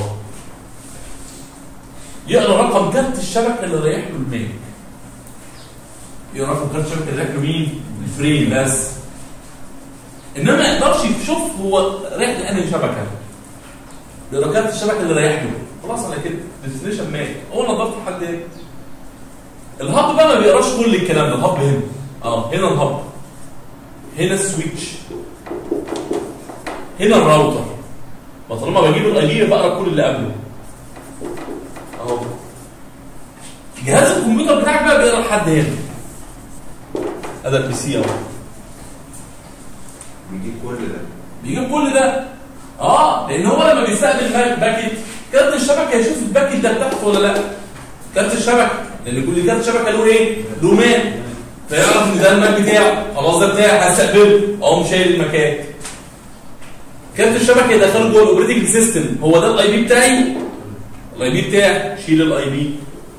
يقرا رقم كارت الشبكه اللي رايح له الماك يقرا رقم كارت الشبكه اللي رايح له مين؟ الفريم بس انما ما يقدرش يشوف هو رايح لانهي شبكه يقرا كارت الشبكه اللي رايح له خلاص انا كده ديستنيشن ماك اول نظرت لحد هنا الهب بقى ما بيقراش كل الكلام ده الهب هنا اه هنا الهب هنا السويتش هنا الراوتر ما طالما بجيب الاي بي بقرا كل اللي قبله اهو جهاز الكمبيوتر بتاعك بقى بيقرا لحد هنا هذا البي سي اهو
بيجيب كل ده
بيجيب كل ده اه لان هو لما بيستقبل باك- باكيت كارت الشبكه هيشوف الباكيت ده بتاعته ولا لا كارت الشبكه لان كل كارت شبكه له ايه؟ له مان فيعرف ان ده الماك بتاعه خلاص ده بتاعي هستقبله اقوم شايل المكان كارت الشبكه يدخله جوه الاوبريتنج سيستم هو ده الاي بي بتاعي الاي بي بتاعي شيل الاي بي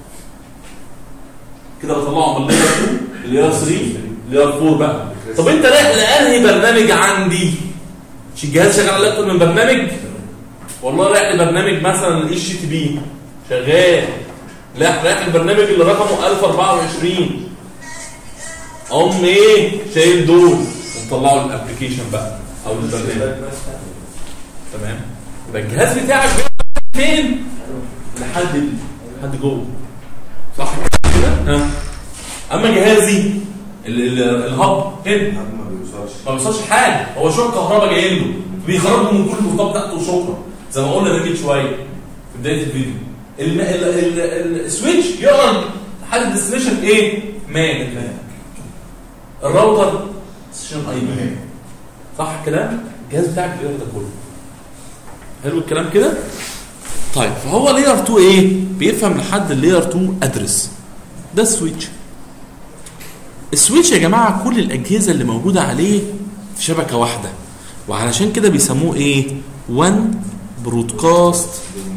كده بطلعه من اللير 2 اللير 3 اللير 4 بقى طب انت رايح لانهي برنامج عندي مش الجهاز شغال على اكتر من برنامج والله رايح لبرنامج مثلا الاتش تي بي شغال لا رايح البرنامج اللي رقمه 1024 اقوم ايه شايل دول ومطلعه الابلكيشن بقى او البرنامج تمام يبقى الجهاز بتاعك بيبقى فين لحد لحد جوه صح كده ها اما جهازي ال- ال- الهب هنا
الهب ما بيوصلش
ما بيوصلش حاجه هو شويه كهرباء جاي له بيخرجه من كل الخطاب بتاعته وشكرا زي ما قلنا من شويه في بدايه الفيديو الم... ال... ال... ال... السويتش يقرا لحد الديستنيشن ايه؟ مان الراوتر ديستنيشن اي بي صح الكلام؟ الجهاز بتاعك بيقرا ده كله حلو الكلام كده؟ طيب فهو لاير 2 ايه؟ بيفهم لحد اللاير 2 ادرس ده السويتش السويتش يا جماعه كل الاجهزه اللي موجوده عليه في شبكه واحده وعلشان كده بيسموه ايه وان برودكاست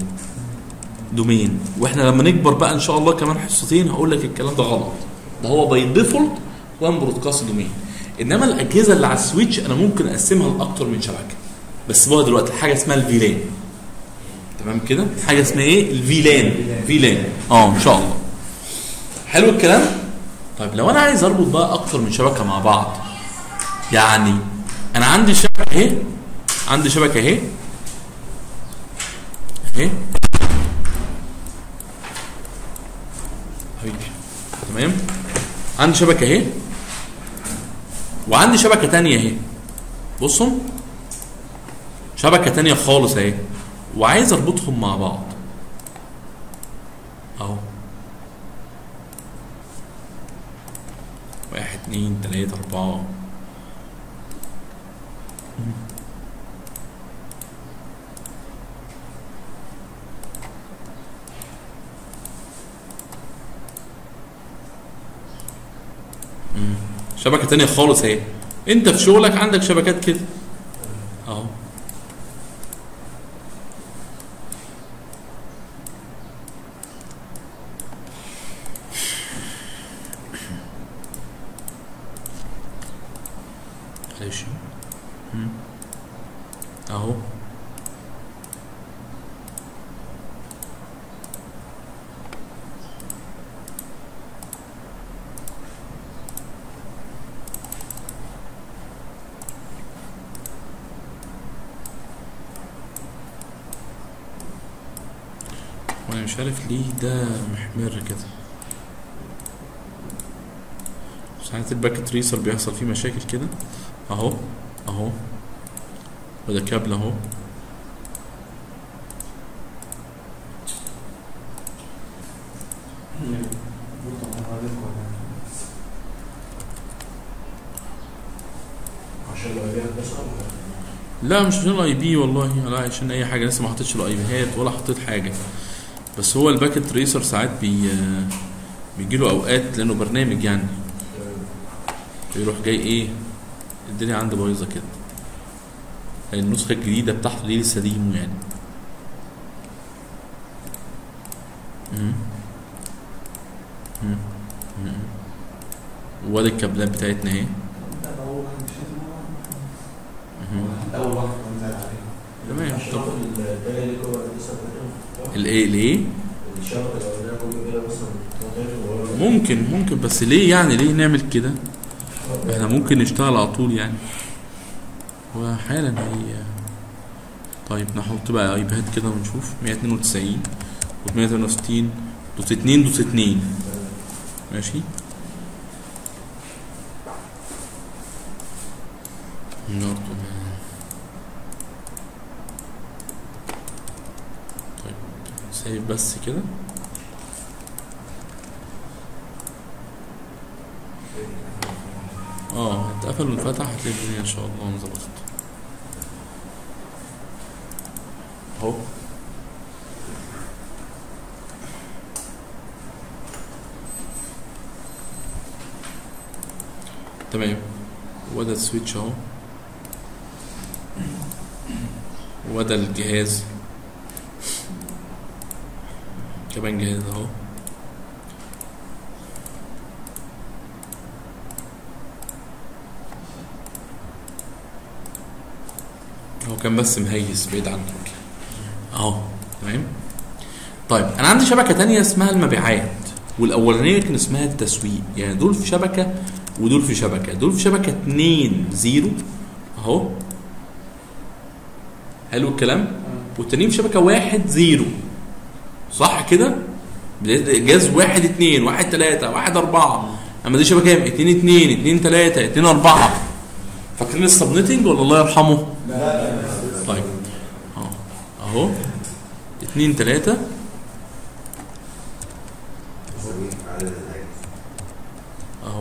دومين واحنا لما نكبر بقى ان شاء الله كمان حصتين هقول لك الكلام ده غلط ده هو باي ديفولت وان برودكاست دومين انما الاجهزه اللي على السويتش انا ممكن اقسمها لاكتر من شبكه بس بقى دلوقتي حاجه اسمها الفيلان تمام كده حاجه اسمها ايه الفيلان فيلان اه ان شاء الله حلو الكلام طيب لو انا عايز اربط بقى اكتر من شبكه مع بعض يعني انا عندي شبكه اهي عندي شبكه اهي اهي حبيبي تمام عندي شبكه اهي وعندي شبكه تانية اهي بصوا شبكه تانية خالص اهي وعايز اربطهم مع بعض اهو واحد اتنين تلاتة أربعة مم. شبكة تانية خالص اهي انت في شغلك عندك شبكات كده اهو معلش مم. اهو وانا مش عارف ليه ده محمر كده ساعات الباكت ريسر بيحصل فيه مشاكل كده اهو اهو وده كابل اهو
عشان لو جاء بس
لا مش عشان الاي بي والله لا عشان اي حاجه لسه ما حطيتش الاي بيهات ولا حطيت حاجه بس هو الباكت تريسر ساعات بي بيجي له اوقات لانه برنامج يعني يروح جاي ايه الدنيا عندي بايظه كده النسخه الجديده بتاعته دي لسه ديمو يعني مم. مم. مم. وادي الكابلات بتاعتنا اهي مم.
اول واحد كان زاد عليه
تمام طب
الدنيا دي كلها لسه بتقوم.
الايه ليه
الشبكه الاولانيه كل كده مثلا تقدر ولا-
ممكن ممكن بس ليه يعني ليه نعمل كده احنا ممكن نشتغل على طول يعني وحالا هي طيب نحط بقى ايباد كده ونشوف 192 و 168 دوت 2 دوت 2 ماشي برضه ما- طيب سايب بس كده اه اتقفل واتفتح هتلاقي الدنيا ان شاء الله انظبطت اهو تمام وده السويتش اهو وده الجهاز كمان جهاز اهو هو كان بس مهيس بعيد عنك اهو تمام طيب انا عندي شبكه تانية اسمها المبيعات والاولانيه كان اسمها التسويق يعني دول في شبكه ودول في شبكه دول في شبكه 2 0 اهو حلو الكلام والتانيين في شبكه 1 0 صح كده بداية جاز 1 2 1 3 1 4 اما دي شبكه كام 2 2 2 3 2 4 فاكرين السبنيتنج ولا الله يرحمه طيب اه اهو اتنين تلاتة اهو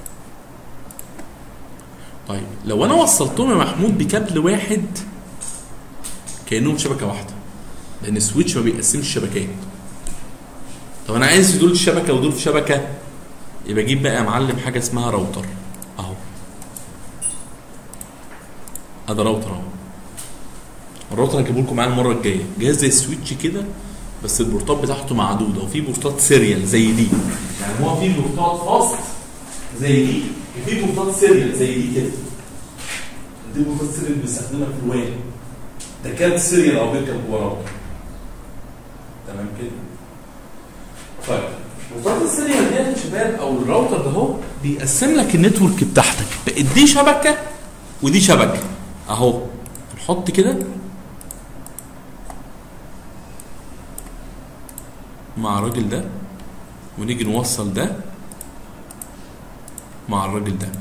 طيب لو انا وصلتهم يا محمود بكابل واحد كانهم شبكه واحده لان السويتش ما بيقسمش شبكات طب انا عايز دول في شبكه ودول في شبكه يبقى اجيب بقى يا معلم حاجه اسمها راوتر اهو ادي راوتر اهو الراوتر هجيبه لكم معايا المره الجايه جهاز زي السويتش كده بس البورتات بتاعته معدوده وفي بورتات سيريال زي دي يعني هو في بورتات فاست زي دي وفي بورتات سيريال زي دي كده دي بورتات سيريال بنستخدمها في الوان ده كارت سيريال او بيركب جوه راوتر تمام كده طيب بورتات السيريال دي يا شباب او الراوتر ده اهو بيقسم لك النتورك بتاعتك بقت دي شبكه ودي شبكه اهو نحط كده مع الراجل ده ونيجي نوصل ده مع الراجل ده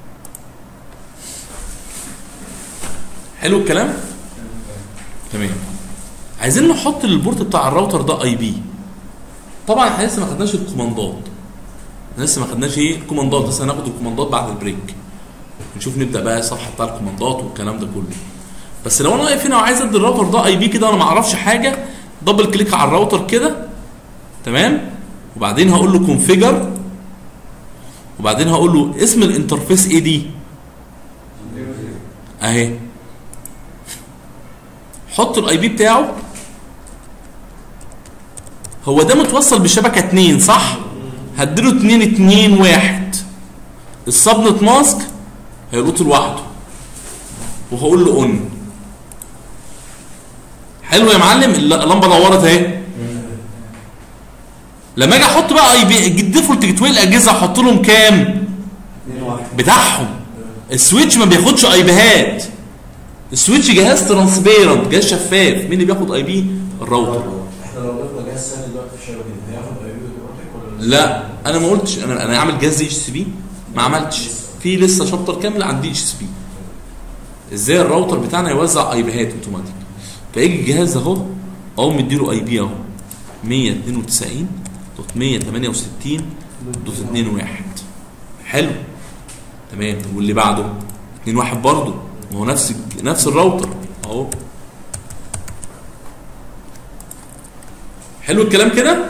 حلو الكلام تمام عايزين نحط للبورت بتاع الراوتر ده اي بي طبعا احنا لسه ما خدناش الكوماندات احنا لسه ما خدناش ايه الكوماندات لسه هناخد الكوماندات بعد البريك نشوف نبدا بقى الصفحه بتاع الكوماندات والكلام ده كله بس لو انا واقف هنا وعايز ادي الراوتر ده اي بي كده وانا ما اعرفش حاجه دبل كليك على الراوتر كده تمام وبعدين هقول له كونفيجر وبعدين هقول له اسم الانترفيس ايه دي اهي حط الاي بي بتاعه هو ده متوصل بالشبكه 2 صح هديله 2 2 1 السبنت ماسك هيروت لوحده وهقول له اون حلو يا معلم اللمبه نورت اهي لما اجي احط بقى اي بي الديفولت جيت واي الاجهزه احط لهم كام
اثنين واحد
بتاعهم السويتش ما بياخدش اي بيهات السويتش جهاز ترانسبيرنت جهاز شفاف مين اللي بياخد اي بي الراوتر
احنا لو ضفنا جهاز ثاني دلوقتي في الشبكه دي هياخد اي بي اوتوماتيك ولا
لا انا ما قلتش انا انا عامل جهاز اتش سي بي ما عملتش في لسه شابتر كامل عندي اتش سي بي ازاي الراوتر بتاعنا يوزع اي بيهات اوتوماتيك فيجي الجهاز اهو اقوم مديله اي بي اهو 192 دوت 168 دوت 2 1 حلو تمام واللي بعده 2 1 برضه ما هو نفس نفس الراوتر اهو حلو الكلام كده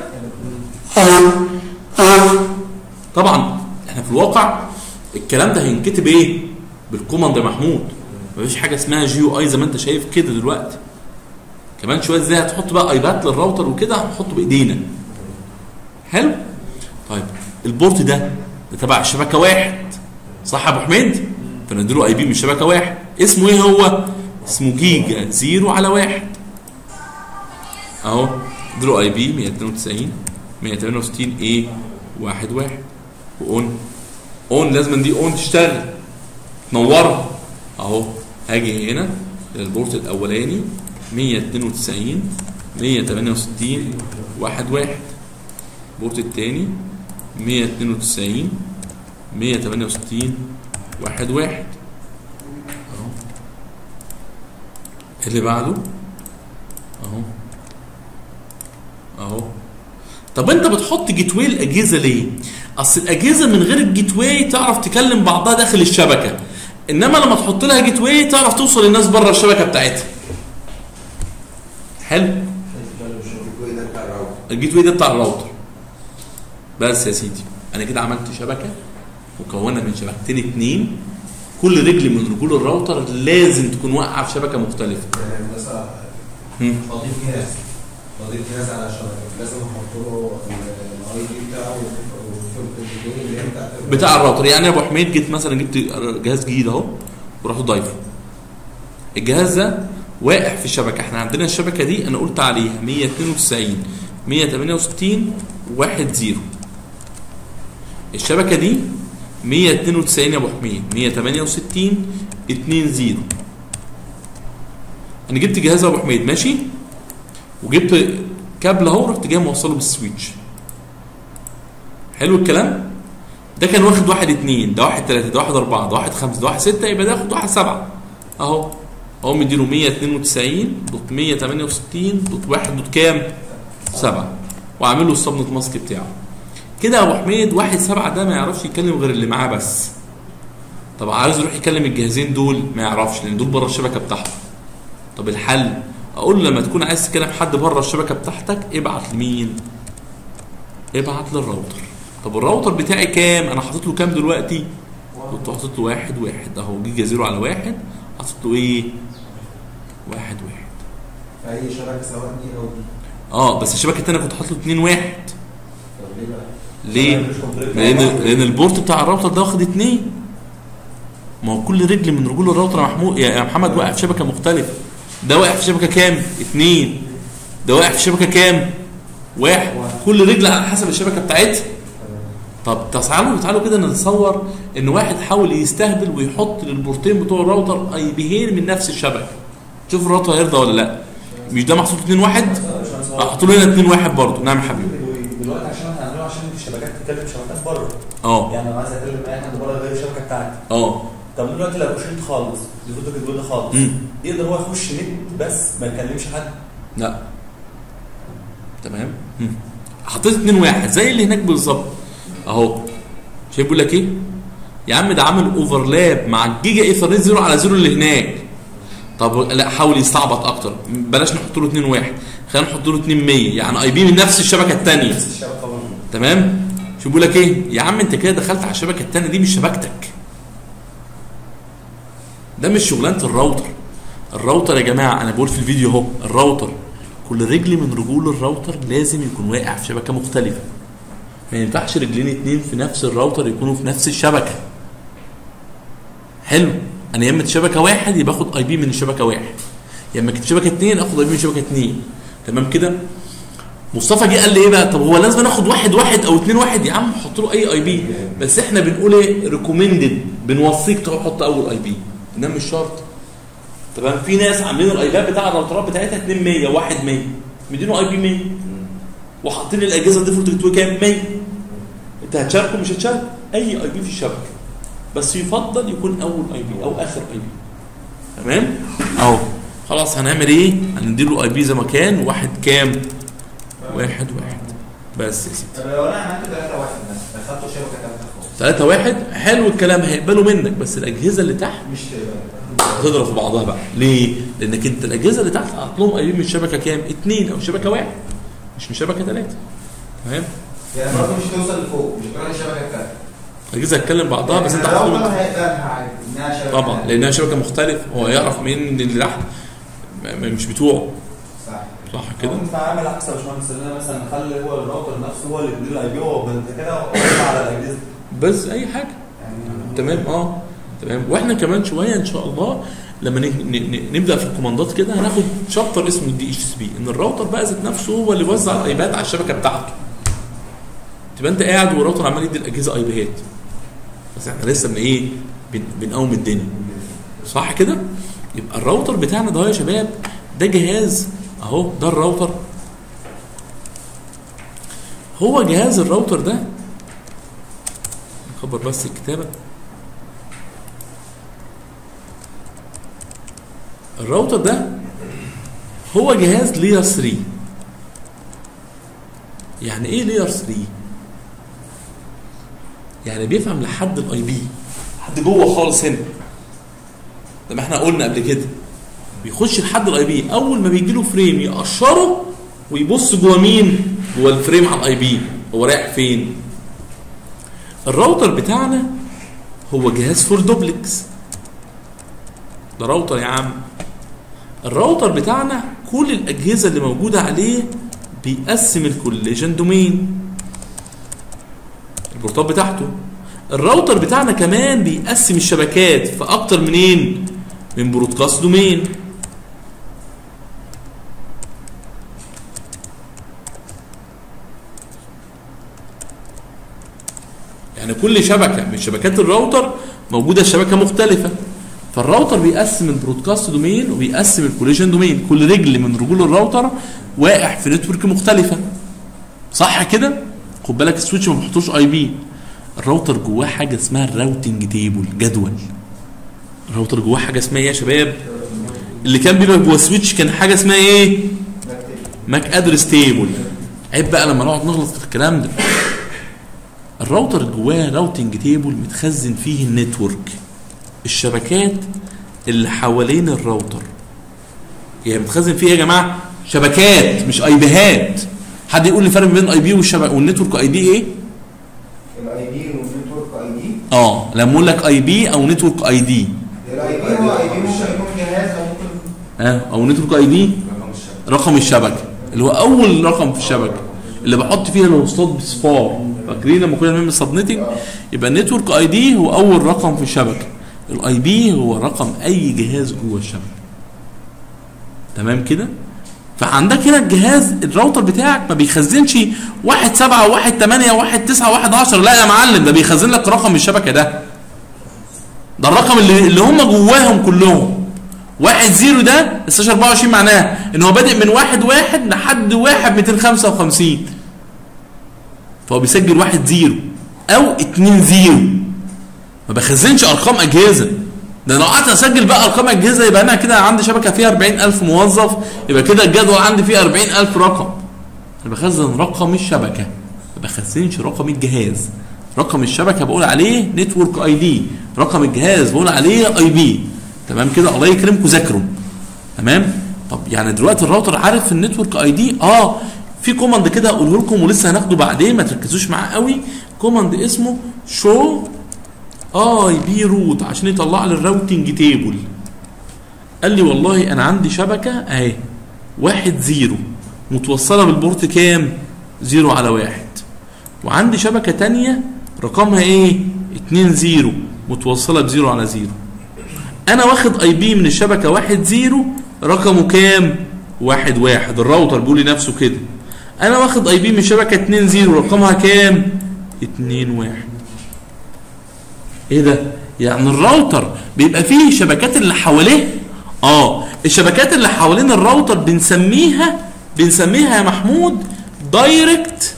طبعا احنا في الواقع الكلام ده هينكتب ايه بالكوماند يا محمود مفيش حاجه اسمها جي يو اي زي ما انت شايف كده دلوقتي كمان شويه ازاي هتحط بقى ايباد للراوتر وكده هنحطه بايدينا حلو طيب البورت ده ده تبع الشبكه واحد صح يا ابو حميد فنديله اي بي من شبكه واحد اسمه ايه هو اسمه جيجا زيرو على واحد اهو اديله اي بي 192 168 ايه واحد واحد واون اون لازم دي اون تشتغل تنورها اهو هاجي هنا للبورت الاولاني 192 168 واحد واحد البورت الثاني 192 168 واحد واحد اهو اللي بعده اهو اهو طب انت بتحط جيت واي الاجهزه ليه؟ اصل الاجهزه من غير الجيت واي تعرف تكلم بعضها داخل الشبكه انما لما تحط لها جيت واي تعرف توصل للناس بره الشبكه بتاعتها حلو
الجوي ده بتاع الراوتر
الجيت واي ده بتاع الراوتر بس يا سيدي انا كده عملت شبكه مكونه من شبكتين اتنين كل رجل من رجول الراوتر لازم تكون واقعه في شبكه مختلفه
يعني مثلا
هم.
بضيف جهاز بضيف جهاز على الشبكه لازم احط له الاي دي بتاعه والجوي اللي هي بتاعت
بتاع الراوتر يعني يا ابو حميد جيت مثلا جبت جهاز جديد اهو ورحت ضايفه الجهاز ده واقع في الشبكه احنا عندنا الشبكه دي انا قلت عليها 192 168 1 0 الشبكه دي 192 يا ابو حميد 168 2 0 انا جبت جهاز يا ابو حميد ماشي وجبت كابل اهو رحت جاي موصله بالسويتش حلو الكلام ده كان واخد واحد اتنين ده واحد تلاته ده واحد اربعه ده واحد خمسه ده واحد سته يبقى ده ياخد واحد سبعه اهو اهو مديله 192 دوت 168 دوت واحد دوت كام؟ سبعه وعامل له الصبنة ماسك بتاعه كده يا ابو حميد واحد سبعه ده ما يعرفش يتكلم غير اللي معاه بس طب عايز يروح يكلم الجهازين دول ما يعرفش لان دول بره الشبكه بتاعته طب الحل اقول له لما تكون عايز تكلم حد بره الشبكه بتاعتك ابعت لمين؟ ابعت للراوتر طب الراوتر بتاعي كام؟ انا حاطط له كام دلوقتي؟ كنت حاطط له واحد واحد اهو جيجا زيرو على واحد حاطط له ايه؟ واحد واحد
في اي شبكه سواء دي او دي
اه بس الشبكه الثانيه كنت حاطط له اتنين واحد
طب ليه بقى؟
ليه؟ لان لان البورت بتاع الراوتر ده واخد اتنين ما هو كل رجل من رجول الراوتر يا محمود يا يا محمد واقع في شبكه مختلفه ده واقع في شبكه كام؟ اتنين ده واقع في شبكه كام؟ واحد كل رجل على حسب الشبكه بتاعتها طب تعالوا تعالوا كده نتصور ان واحد حاول يستهبل ويحط للبورتين بتوع الراوتر اي بيهين من نفس الشبكه شوف الراوتر هيرضى ولا لا مش ده محطوط 2 1 احط له هنا 2 1 برضه نعم يا حبيبي
دلوقتي عشان احنا عاملينه عشان الشبكات تتكلم شبكات بره
اه
يعني لو عايز اكلم اي حد بره غير الشبكه بتاعتي
اه
طب دلوقتي لو شلت خالص الفوتو الجدول ده خالص
مم.
يقدر هو يخش نت بس ما يكلمش حد
لا تمام مم. حطيت 2 1 زي اللي هناك بالظبط اهو شايف بيقول لك ايه يا عم ده عامل اوفرلاب مع الجيجا ايثرنت زيرو على زيرو اللي هناك طب لا حاول يستعبط اكتر بلاش نحط له 2 1 خلينا نحط له 2 100 يعني اي بي من نفس الشبكه الثانيه
بس الشبكه طبعا
تمام شو بيقول لك ايه يا عم انت كده دخلت على الشبكه الثانيه دي مش شبكتك ده مش شغلانه الراوتر الراوتر يا جماعه انا بقول في الفيديو اهو الراوتر كل رجل من رجول الراوتر لازم يكون واقع في شبكه مختلفه ما ينفعش رجلين اتنين في نفس الراوتر يكونوا في نفس الشبكه حلو انا يا اما شبكه واحد يبقى اخد اي بي من الشبكه واحد يا اما كانت شبكه اتنين اخد اي بي من شبكه اتنين تمام كده مصطفى جه قال لي ايه بقى طب هو لازم ناخد واحد واحد او اتنين واحد يا عم حط له اي اي بي بس احنا بنقول ايه ريكومندد بنوصيك تحط اول اي بي ده مش شرط تمام في ناس عاملين الايباد بتاع الراوترات بتاعتها 2 100 1 100 مدينه اي بي 100 وحاطين الاجهزه ديفولت جيت واي كام 100 انت هتشاركه مش هتشارك اي اي بي في الشبكه بس يفضل يكون اول اي بي او اخر اي بي تمام اهو خلاص هنعمل ايه هنديله اي بي زي ما كان واحد كام واحد واحد بس يا سيدي
طب لو انا عملت 3 1 مثلا دخلته شبكه ثالثه خالص
ثلاثة واحد حلو الكلام هيقبلوا منك بس الأجهزة اللي تحت
مش تبقى
هتضرب في بعضها بقى ليه؟ لانك انت الاجهزه اللي تحت حاطط لهم اي بي من الشبكه كام؟ اثنين او شبكه واحد مش من شبكه ثلاثه فاهم؟
يعني برضه مش توصل لفوق مش تروح الشبكه بتاعتك
الاجهزه هتكلم بعضها بس انت حاطط
الراوتر
لهم
هيقدرها عادي انها شبكه
طبعا لانها شبكه مختلفه هو يعرف مين اللي تحت م- م- مش بتوعه
صح
صح كده؟
انت عامل عكس يا باشمهندس ان انا مثلا نخلي هو الراوتر نفسه هو اللي بيدير الاي بي هو انت كده قريب على الاجهزه
بس اي حاجه
يعني
تمام اه تمام واحنا كمان شويه ان شاء الله لما ن- ن- ن- نبدا في الكوماندات كده هناخد شابتر اسمه الدي اتش اس بي ان الراوتر بقى ذات نفسه هو اللي يوزع الايباد على الشبكه بتاعته تبقى انت قاعد والراوتر عمال يدي الاجهزه ايباد بس احنا لسه من ايه بن- بنقوم الدنيا صح كده يبقى الراوتر بتاعنا ده يا شباب ده جهاز اهو ده الراوتر هو جهاز الراوتر ده نكبر بس الكتابه الراوتر ده هو جهاز لير 3 يعني ايه لير 3 يعني بيفهم لحد الاي بي لحد جوه خالص هنا زي ما احنا قلنا قبل كده بيخش لحد الاي بي اول ما بيجي له فريم يقشره ويبص جوه مين جوه الفريم على الاي بي هو رايح فين الراوتر بتاعنا هو جهاز فور دوبلكس ده راوتر يا عم الراوتر بتاعنا كل الاجهزه اللي موجوده عليه بيقسم الكوليجن دومين البورتات بتاعته الراوتر بتاعنا كمان بيقسم الشبكات في اكتر منين من برودكاست دومين يعني كل شبكه من شبكات الراوتر موجوده شبكه مختلفه فالراوتر بيقسم البرودكاست دومين وبيقسم الكوليجن دومين كل رجل من رجول الراوتر واقع في نتورك مختلفه صح كده خد بالك السويتش ما بيحطوش اي بي الراوتر جواه حاجه اسمها الراوتنج تيبل جدول الراوتر جواه حاجه اسمها ايه يا شباب اللي كان بيبقى جوه السويتش كان حاجه اسمها ايه ماك ادرس تيبل عيب بقى لما نقعد نغلط في الكلام ده الراوتر جواه راوتنج تيبل متخزن فيه النتورك الشبكات اللي حوالين الراوتر يعني متخزن فيه ايه يا جماعه شبكات مش اي بيهات حد يقول لي فرق بين الاي بي والشبكه والنتورك اي بي ايه
الاي بي والنتورك اي دي
اه لما اقول لك اي بي او نتورك اي دي
الاي بي هو اي بي ممكن يكون جهاز او ممكن
اه او نتورك اي دي
رقم الشبكه
رقم الشبكه اللي هو اول رقم في الشبكه اللي بحط فيها الوصلات بصفار فاكرين لما كنا بنعمل سبنيتنج يبقى النتورك اي دي هو اول رقم في الشبكه الاي بي هو رقم اي جهاز جوه الشبكه تمام كده فعندك هنا الجهاز الراوتر بتاعك ما بيخزنش واحد سبعة واحد تمانية واحد تسعة واحد عشر لا يا معلم ده بيخزن لك رقم الشبكة ده ده الرقم اللي, اللي هم جواهم كلهم واحد زيرو ده ال 24 معناه ان هو بادئ من واحد واحد لحد واحد 255 فهو بيسجل واحد زيرو او اتنين زيرو ما بخزنش ارقام اجهزه ده لو قعدت اسجل بقى ارقام اجهزه يبقى انا كده عندي شبكه فيها 40000 موظف يبقى كده الجدول عندي فيه 40000 رقم انا بخزن رقم الشبكه ما بخزنش رقم الجهاز رقم الشبكه بقول عليه نتورك اي دي رقم الجهاز بقول عليه اي بي تمام كده الله يكرمكم ذاكروا تمام طب يعني دلوقتي الراوتر عارف النتورك اي دي اه في كوماند كده اقوله لكم ولسه هناخده بعدين ما تركزوش معاه قوي كوماند اسمه شو اي بي روت عشان يطلع لي الراوتنج تيبل قال لي والله انا عندي شبكه اهي واحد زيرو متوصله بالبورت كام زيرو على واحد وعندي شبكه تانية رقمها ايه اتنين زيرو متوصله بزيرو على زيرو انا واخد اي بي من الشبكه واحد زيرو رقمه كام واحد واحد الراوتر بيقول لنفسه كده انا واخد اي بي من شبكه 2 0 رقمها كام 2 1 ايه ده يعني الراوتر بيبقى فيه شبكات اللي حواليه اه الشبكات اللي حوالين الراوتر بنسميها بنسميها يا محمود دايركت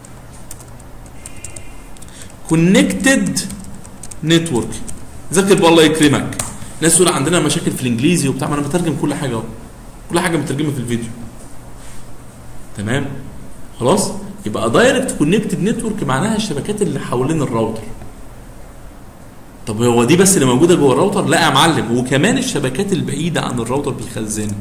كونكتد نتورك ذاكر بقى الله يكرمك ناس تقول عندنا مشاكل في الانجليزي وبتاع ما انا بترجم كل حاجه اهو كل حاجه مترجمه في الفيديو تمام خلاص يبقى دايركت كونكتد نتورك معناها الشبكات اللي حوالين الراوتر طب هو دي بس اللي موجوده جوه الراوتر لا يا معلم وكمان الشبكات البعيده عن الراوتر بيخزنها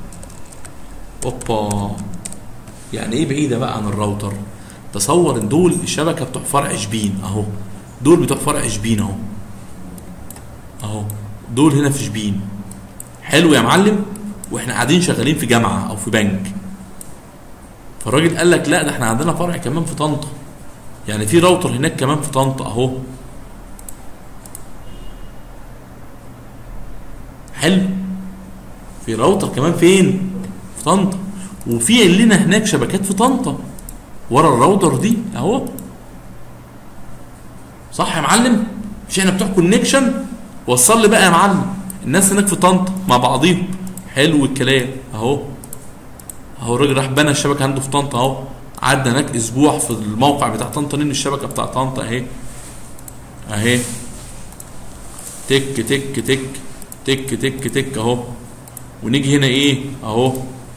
اوبا يعني ايه بعيده بقى عن الراوتر تصور ان دول الشبكه بتوع فرع شبين اهو دول بتوع فرع شبين اهو اهو دول هنا في شبين حلو يا معلم واحنا قاعدين شغالين في جامعه او في بنك فالراجل قال لك لا ده احنا عندنا فرع كمان في طنطا يعني في راوتر هناك كمان في طنطا اهو حلو في راوتر كمان فين في طنطا وفي لنا هناك شبكات في طنطا ورا الراوتر دي اهو صح يا معلم مش احنا بتوع كونكشن وصل لي بقى يا معلم الناس هناك في طنطا مع بعضيهم حلو الكلام اهو اهو الراجل راح بنى الشبكه عنده في طنطا اهو قعدنا هناك اسبوع في الموقع بتاع طنطا لان الشبكه بتاع طنطا اهي اهي تك تك تك تك تك تك اهو ونيجي هنا ايه اهو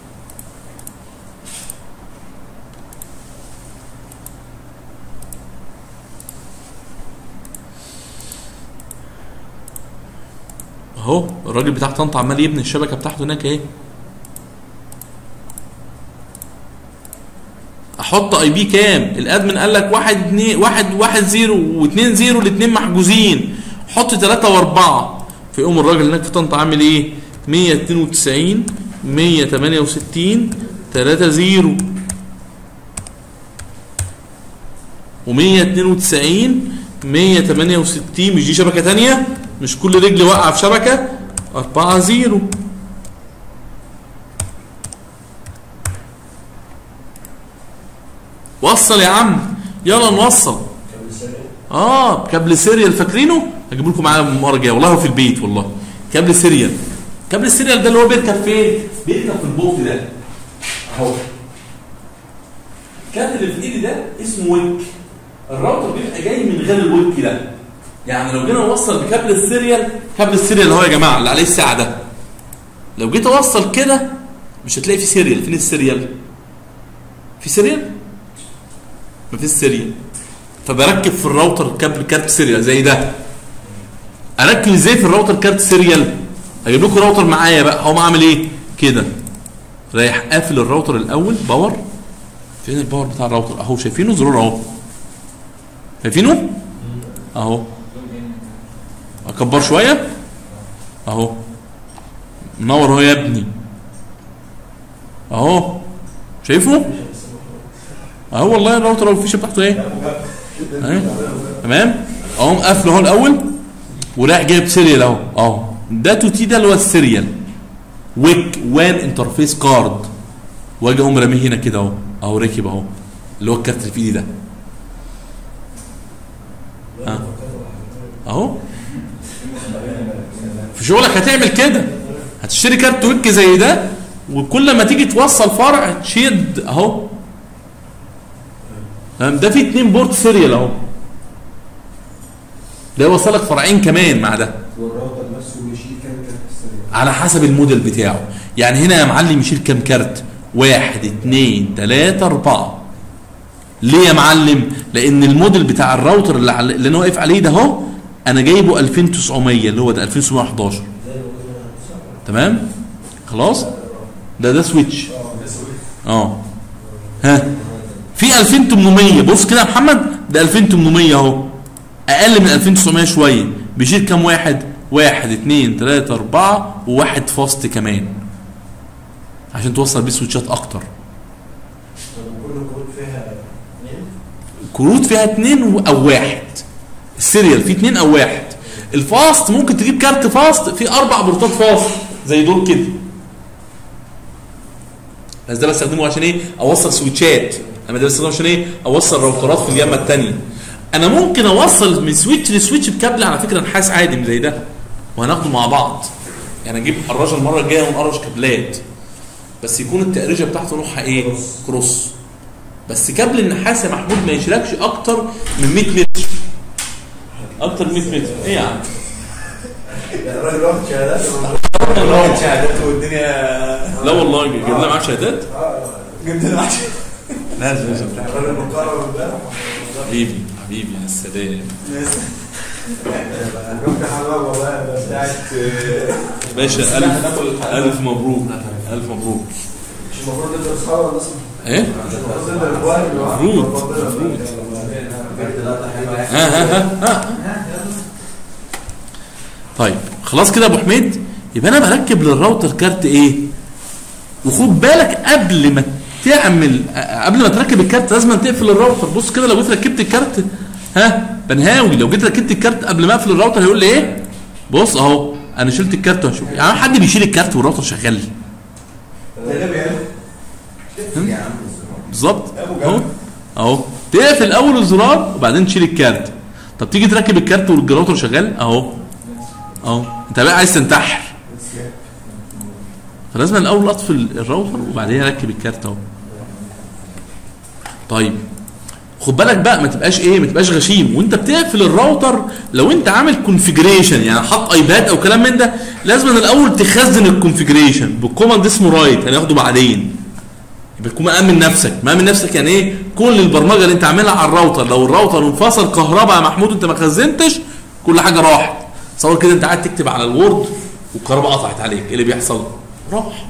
اهو الراجل بتاع طنطا عمال يبني الشبكه بتاعته هناك اهي احط اي بي كام الادمن قال لك واحد اتنين واحد واحد زيرو واثنين زيرو الاثنين محجوزين حط ثلاثة واربعة فيقوم الراجل هناك في طنطا عامل ايه 192 168 3 زيرو و192 168 مش دي شبكة تانية مش كل رجل واقعة في شبكة 4 زيرو وصل يا عم يلا نوصل اه كابل سيريال فاكرينه هجيب لكم معايا المره الجايه والله هو في البيت والله كابل سيريال كابل السيريال ده اللي هو بيركب فين بيركب في البوك ده اهو الكابل اللي في ايدي ده اسمه ويك الراوتر بيبقى جاي من غير الويك ده يعني لو جينا نوصل بكابل السيريال كابل السيريال اهو يا جماعه اللي عليه الساعه ده لو جيت اوصل كده مش هتلاقي في سيريال فين السيريال في سيريال مفيش سيريال فبركب في الراوتر كابل كارت سيريال زي ده اركب ازاي في الراوتر كارت سيريال اجيب لكم راوتر معايا بقى هو عامل ايه كده رايح قافل الراوتر الاول باور فين الباور بتاع الراوتر اهو شايفينه زرار اهو شايفينه اهو اكبر شويه اهو منور اهو يا ابني اهو شايفه اهو والله الراوتر اهو الفيشه بتاعته ايه اهي تمام اهو مقفل اهو الاول ورايح جايب سيريال اهو اهو ده تو تي ده اللي هو السيريال ويك وان انترفيس كارد واجي اقوم راميه هنا كده اهو اهو راكب اهو اللي هو الكارت اللي في ايدي ده ها. اهو في شغلك هتعمل كده هتشتري كارت ويك زي ده وكل ما تيجي توصل فرع تشيد اهو تمام؟ ده فيه اتنين بورت سيريال اهو ده يوصلك فرعين كمان مع ده
والراوتر نفسه بيشيل كام كارت السريع
على حسب الموديل بتاعه يعني هنا يا معلم يشيل كام كارت واحد اتنين تلاتة اربعة ليه يا معلم لان الموديل بتاع الراوتر اللي, عل- اللي انا واقف عليه ده اهو انا جايبه 2900 اللي هو ده 2911 تمام خلاص ده ده سويتش اه ها في 2800 بص كده يا محمد ده 2800 اهو اقل من 2900 شويه بيشيل كام واحد واحد اتنين تلاتة اربعة وواحد فاست كمان عشان توصل بيه سويتشات اكتر
كل كود فيها اثنين
كروت فيها اتنين و- او واحد السيريال فيه اتنين او واحد الفاست ممكن تجيب كارت فاست فيه اربع بورتات فاست زي دول كده بس ده بستخدمه عشان ايه اوصل سويتشات اما ده بستخدمه عشان ايه اوصل راوترات في اليمه الثانيه انا ممكن اوصل من سويتش لسويتش بكابل على فكره نحاس عادي زي ده وهناخده مع بعض يعني اجيب حراجه المره الجايه ونقرش كابلات بس يكون التقريجه بتاعته نوعها ايه
كروس.
كروس بس كابل النحاس يا محمود ما يشيلكش اكتر من 100 متر اكتر من 100 متر ايه يا عم
الراجل واخد شهادات
واخد شهادات والدنيا
لا والله جبنا معاك شهادات
جبت لنا عشان
لازم
الراجل مقرر امبارح
حبيبي حبيبي يا سلام
جبت حمام والله بتاعت
باشا الف الف مبروك الف مبروك
مش المفروض انت اصحاب ولا اسمه؟
ايه
المفروض انت اخوان
المفروض، المفروض. ها ها ها ها طيب خلاص كده يا ابو حميد يبقى انا بركب للراوتر كارت ايه وخد بالك قبل ما تعمل قبل ما تركب الكارت لازم تقفل الراوتر بص كده لو جيت ركبت الكارت ها بنهاوي لو جيت ركبت الكارت قبل ما اقفل الراوتر هيقول لي ايه بص اهو انا شلت الكارت وهشوف يعني حد بيشيل الكارت والراوتر شغال بالظبط اهو اهو تقفل اول الزرار وبعدين تشيل الكارت طب تيجي تركب الكارت والراوتر شغال اهو اهو انت بقى عايز تنتحر فلازم الاول اطفي الراوتر وبعدين اركب الكارت اهو طيب خد بالك بقى ما تبقاش ايه ما تبقاش غشيم وانت بتقفل الراوتر لو انت عامل كونفيجريشن يعني حاط ايباد او كلام من ده لازم الاول تخزن الكونفيجريشن بالكوماند اسمه رايت هناخده بعدين يبقى تكون مأمن نفسك مأمن نفسك يعني ايه كل البرمجه اللي انت عاملها على الراوتر لو الراوتر انفصل كهرباء يا محمود انت ما خزنتش كل حاجه راحت تصور كده انت قاعد تكتب على الوورد والكهرباء قطعت عليك ايه اللي بيحصل راح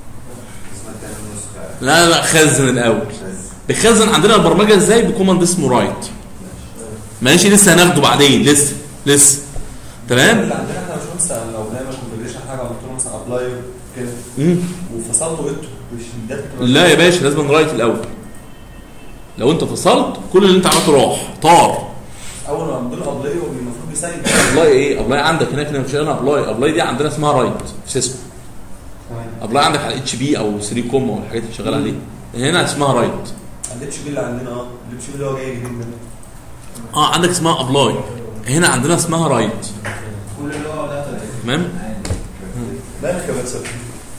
لا لا خزن الاول بيخزن عندنا البرمجه ازاي بكوماند اسمه رايت ماشي لسه هناخده بعدين لسه لسه تمام
اللي عندنا احنا مش مثلا لو نعمل كونفجريشن حاجه وقلت له مثلا ابلاي كده
مم.
وفصلته انتوا مش ده
لا يا باشا لازم رايت الاول لو انت فصلت كل اللي انت عملته راح طار
اول ما عملوا له ابلاي هو المفروض يسيب
ابلاي ايه ابلاي عندك هناك هنا مش هنا ابلاي ابلاي دي عندنا اسمها رايت في سيسكو ابلاي عندك على اتش بي او 3 كوم او الحاجات اللي شغال عليها هنا اسمها رايت
الاتش بي اللي عندنا اه الاتش بي اللي هو جاي جديد منه
اه عندك اسمها ابلاي هنا عندنا اسمها رايت
كل اللي هو ده
تمام
مالك يا بس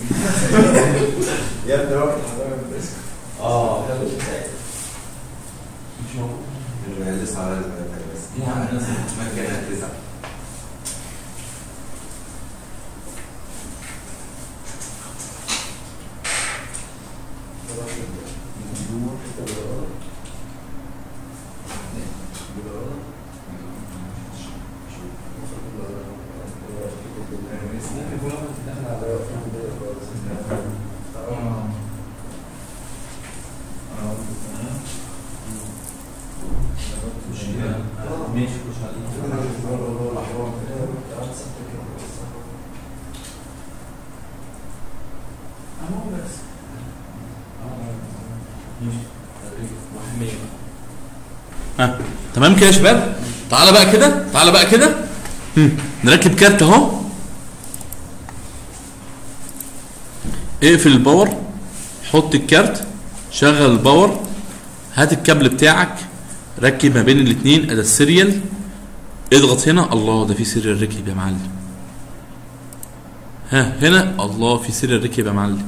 يا ابني واحد حضرتك بس
اه
مش موجود
لسه على بس
دي عندنا مجانا تسعة ماشي خش عليه
ها تمام كده يا شباب تعالى بقى كده تعالى بقى كده هم، نركب كارت اهو اقفل الباور حط الكارت شغل الباور هات الكابل بتاعك ركب ما بين الاثنين ادي السيريال اضغط هنا الله ده في سيريال ركب يا معلم ها هنا الله في سيريال ركب يا معلم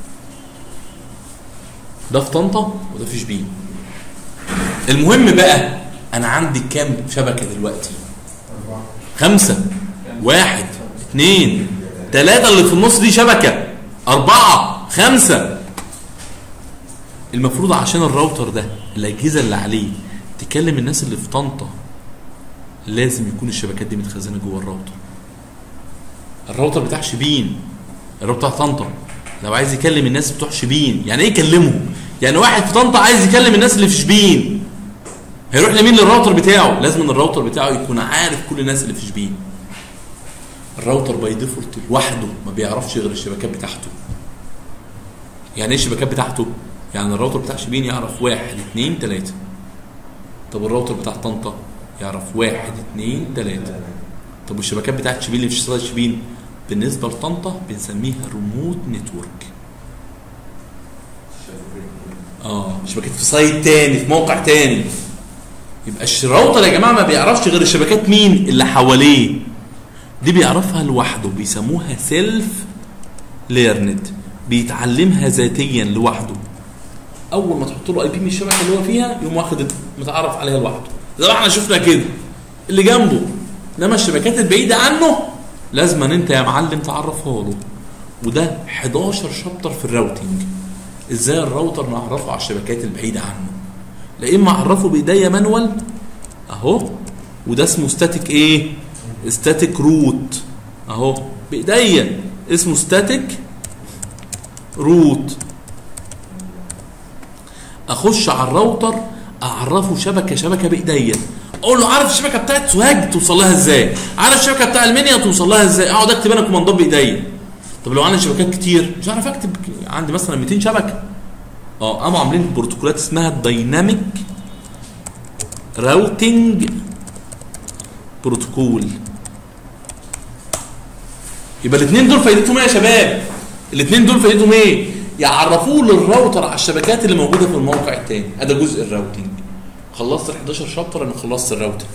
ده في طنطا وده في شبين المهم بقى انا عندي كام شبكه دلوقتي خمسة واحد اثنين ثلاثة اللي في النص دي شبكة أربعة خمسة المفروض عشان الراوتر ده الأجهزة اللي عليه تكلم الناس اللي في طنطا لازم يكون الشبكات دي متخزنة جوه الراوتر الراوتر بتاع شبين الراوتر بتاع طنطا لو عايز يكلم الناس بتوع شبين يعني ايه يكلمهم يعني واحد في طنطا عايز يكلم الناس اللي في شبين هيروح لمين للراوتر بتاعه لازم ان الراوتر بتاعه يكون عارف كل الناس اللي في شبين الراوتر باي ديفولت لوحده ما بيعرفش غير الشبكات بتاعته يعني ايه الشبكات بتاعته يعني الراوتر بتاع شبين يعرف واحد اتنين تلاتة طب الراوتر بتاع طنطا يعرف واحد اتنين تلاتة طب والشبكات بتاعت شبين اللي في شبكات شبين بالنسبة لطنطا بنسميها ريموت نتورك اه شبكات في سايت تاني في موقع تاني يبقى الراوتر يا جماعه ما بيعرفش غير الشبكات مين اللي حواليه دي بيعرفها لوحده بيسموها سيلف ليرند بيتعلمها ذاتيا لوحده اول ما تحط له اي بي من الشبكه اللي هو فيها يقوم واخد متعرف عليها لوحده زي ما احنا شفنا كده اللي جنبه انما الشبكات البعيده عنه لازم ان انت يا معلم تعرفها له وده 11 شابتر في الراوتينج ازاي الراوتر نعرفه على الشبكات البعيده عنه لا اما اعرفه بايديا مانوال اهو وده اسمه ستاتيك ايه ستاتيك روت اهو بايديا اسمه ستاتيك روت اخش على الراوتر اعرفه شبكه شبكه بايديا اقول له عارف الشبكه بتاعت سوهاج توصل لها ازاي عارف الشبكه بتاع المنيا توصل لها ازاي اقعد اكتب انا كوماندات بايديا طب لو عندي شبكات كتير مش هعرف اكتب عندي مثلا 200 شبكه اه قاموا عاملين بروتوكولات اسمها دايناميك راوتنج بروتوكول يبقى الاثنين دول فايدتهم ايه يا شباب الاثنين دول فايدتهم ايه يعرفوه للراوتر على الشبكات اللي موجوده في الموقع الثاني ده جزء الراوتنج خلصت ال 11 شابتر انا خلصت الراوتنج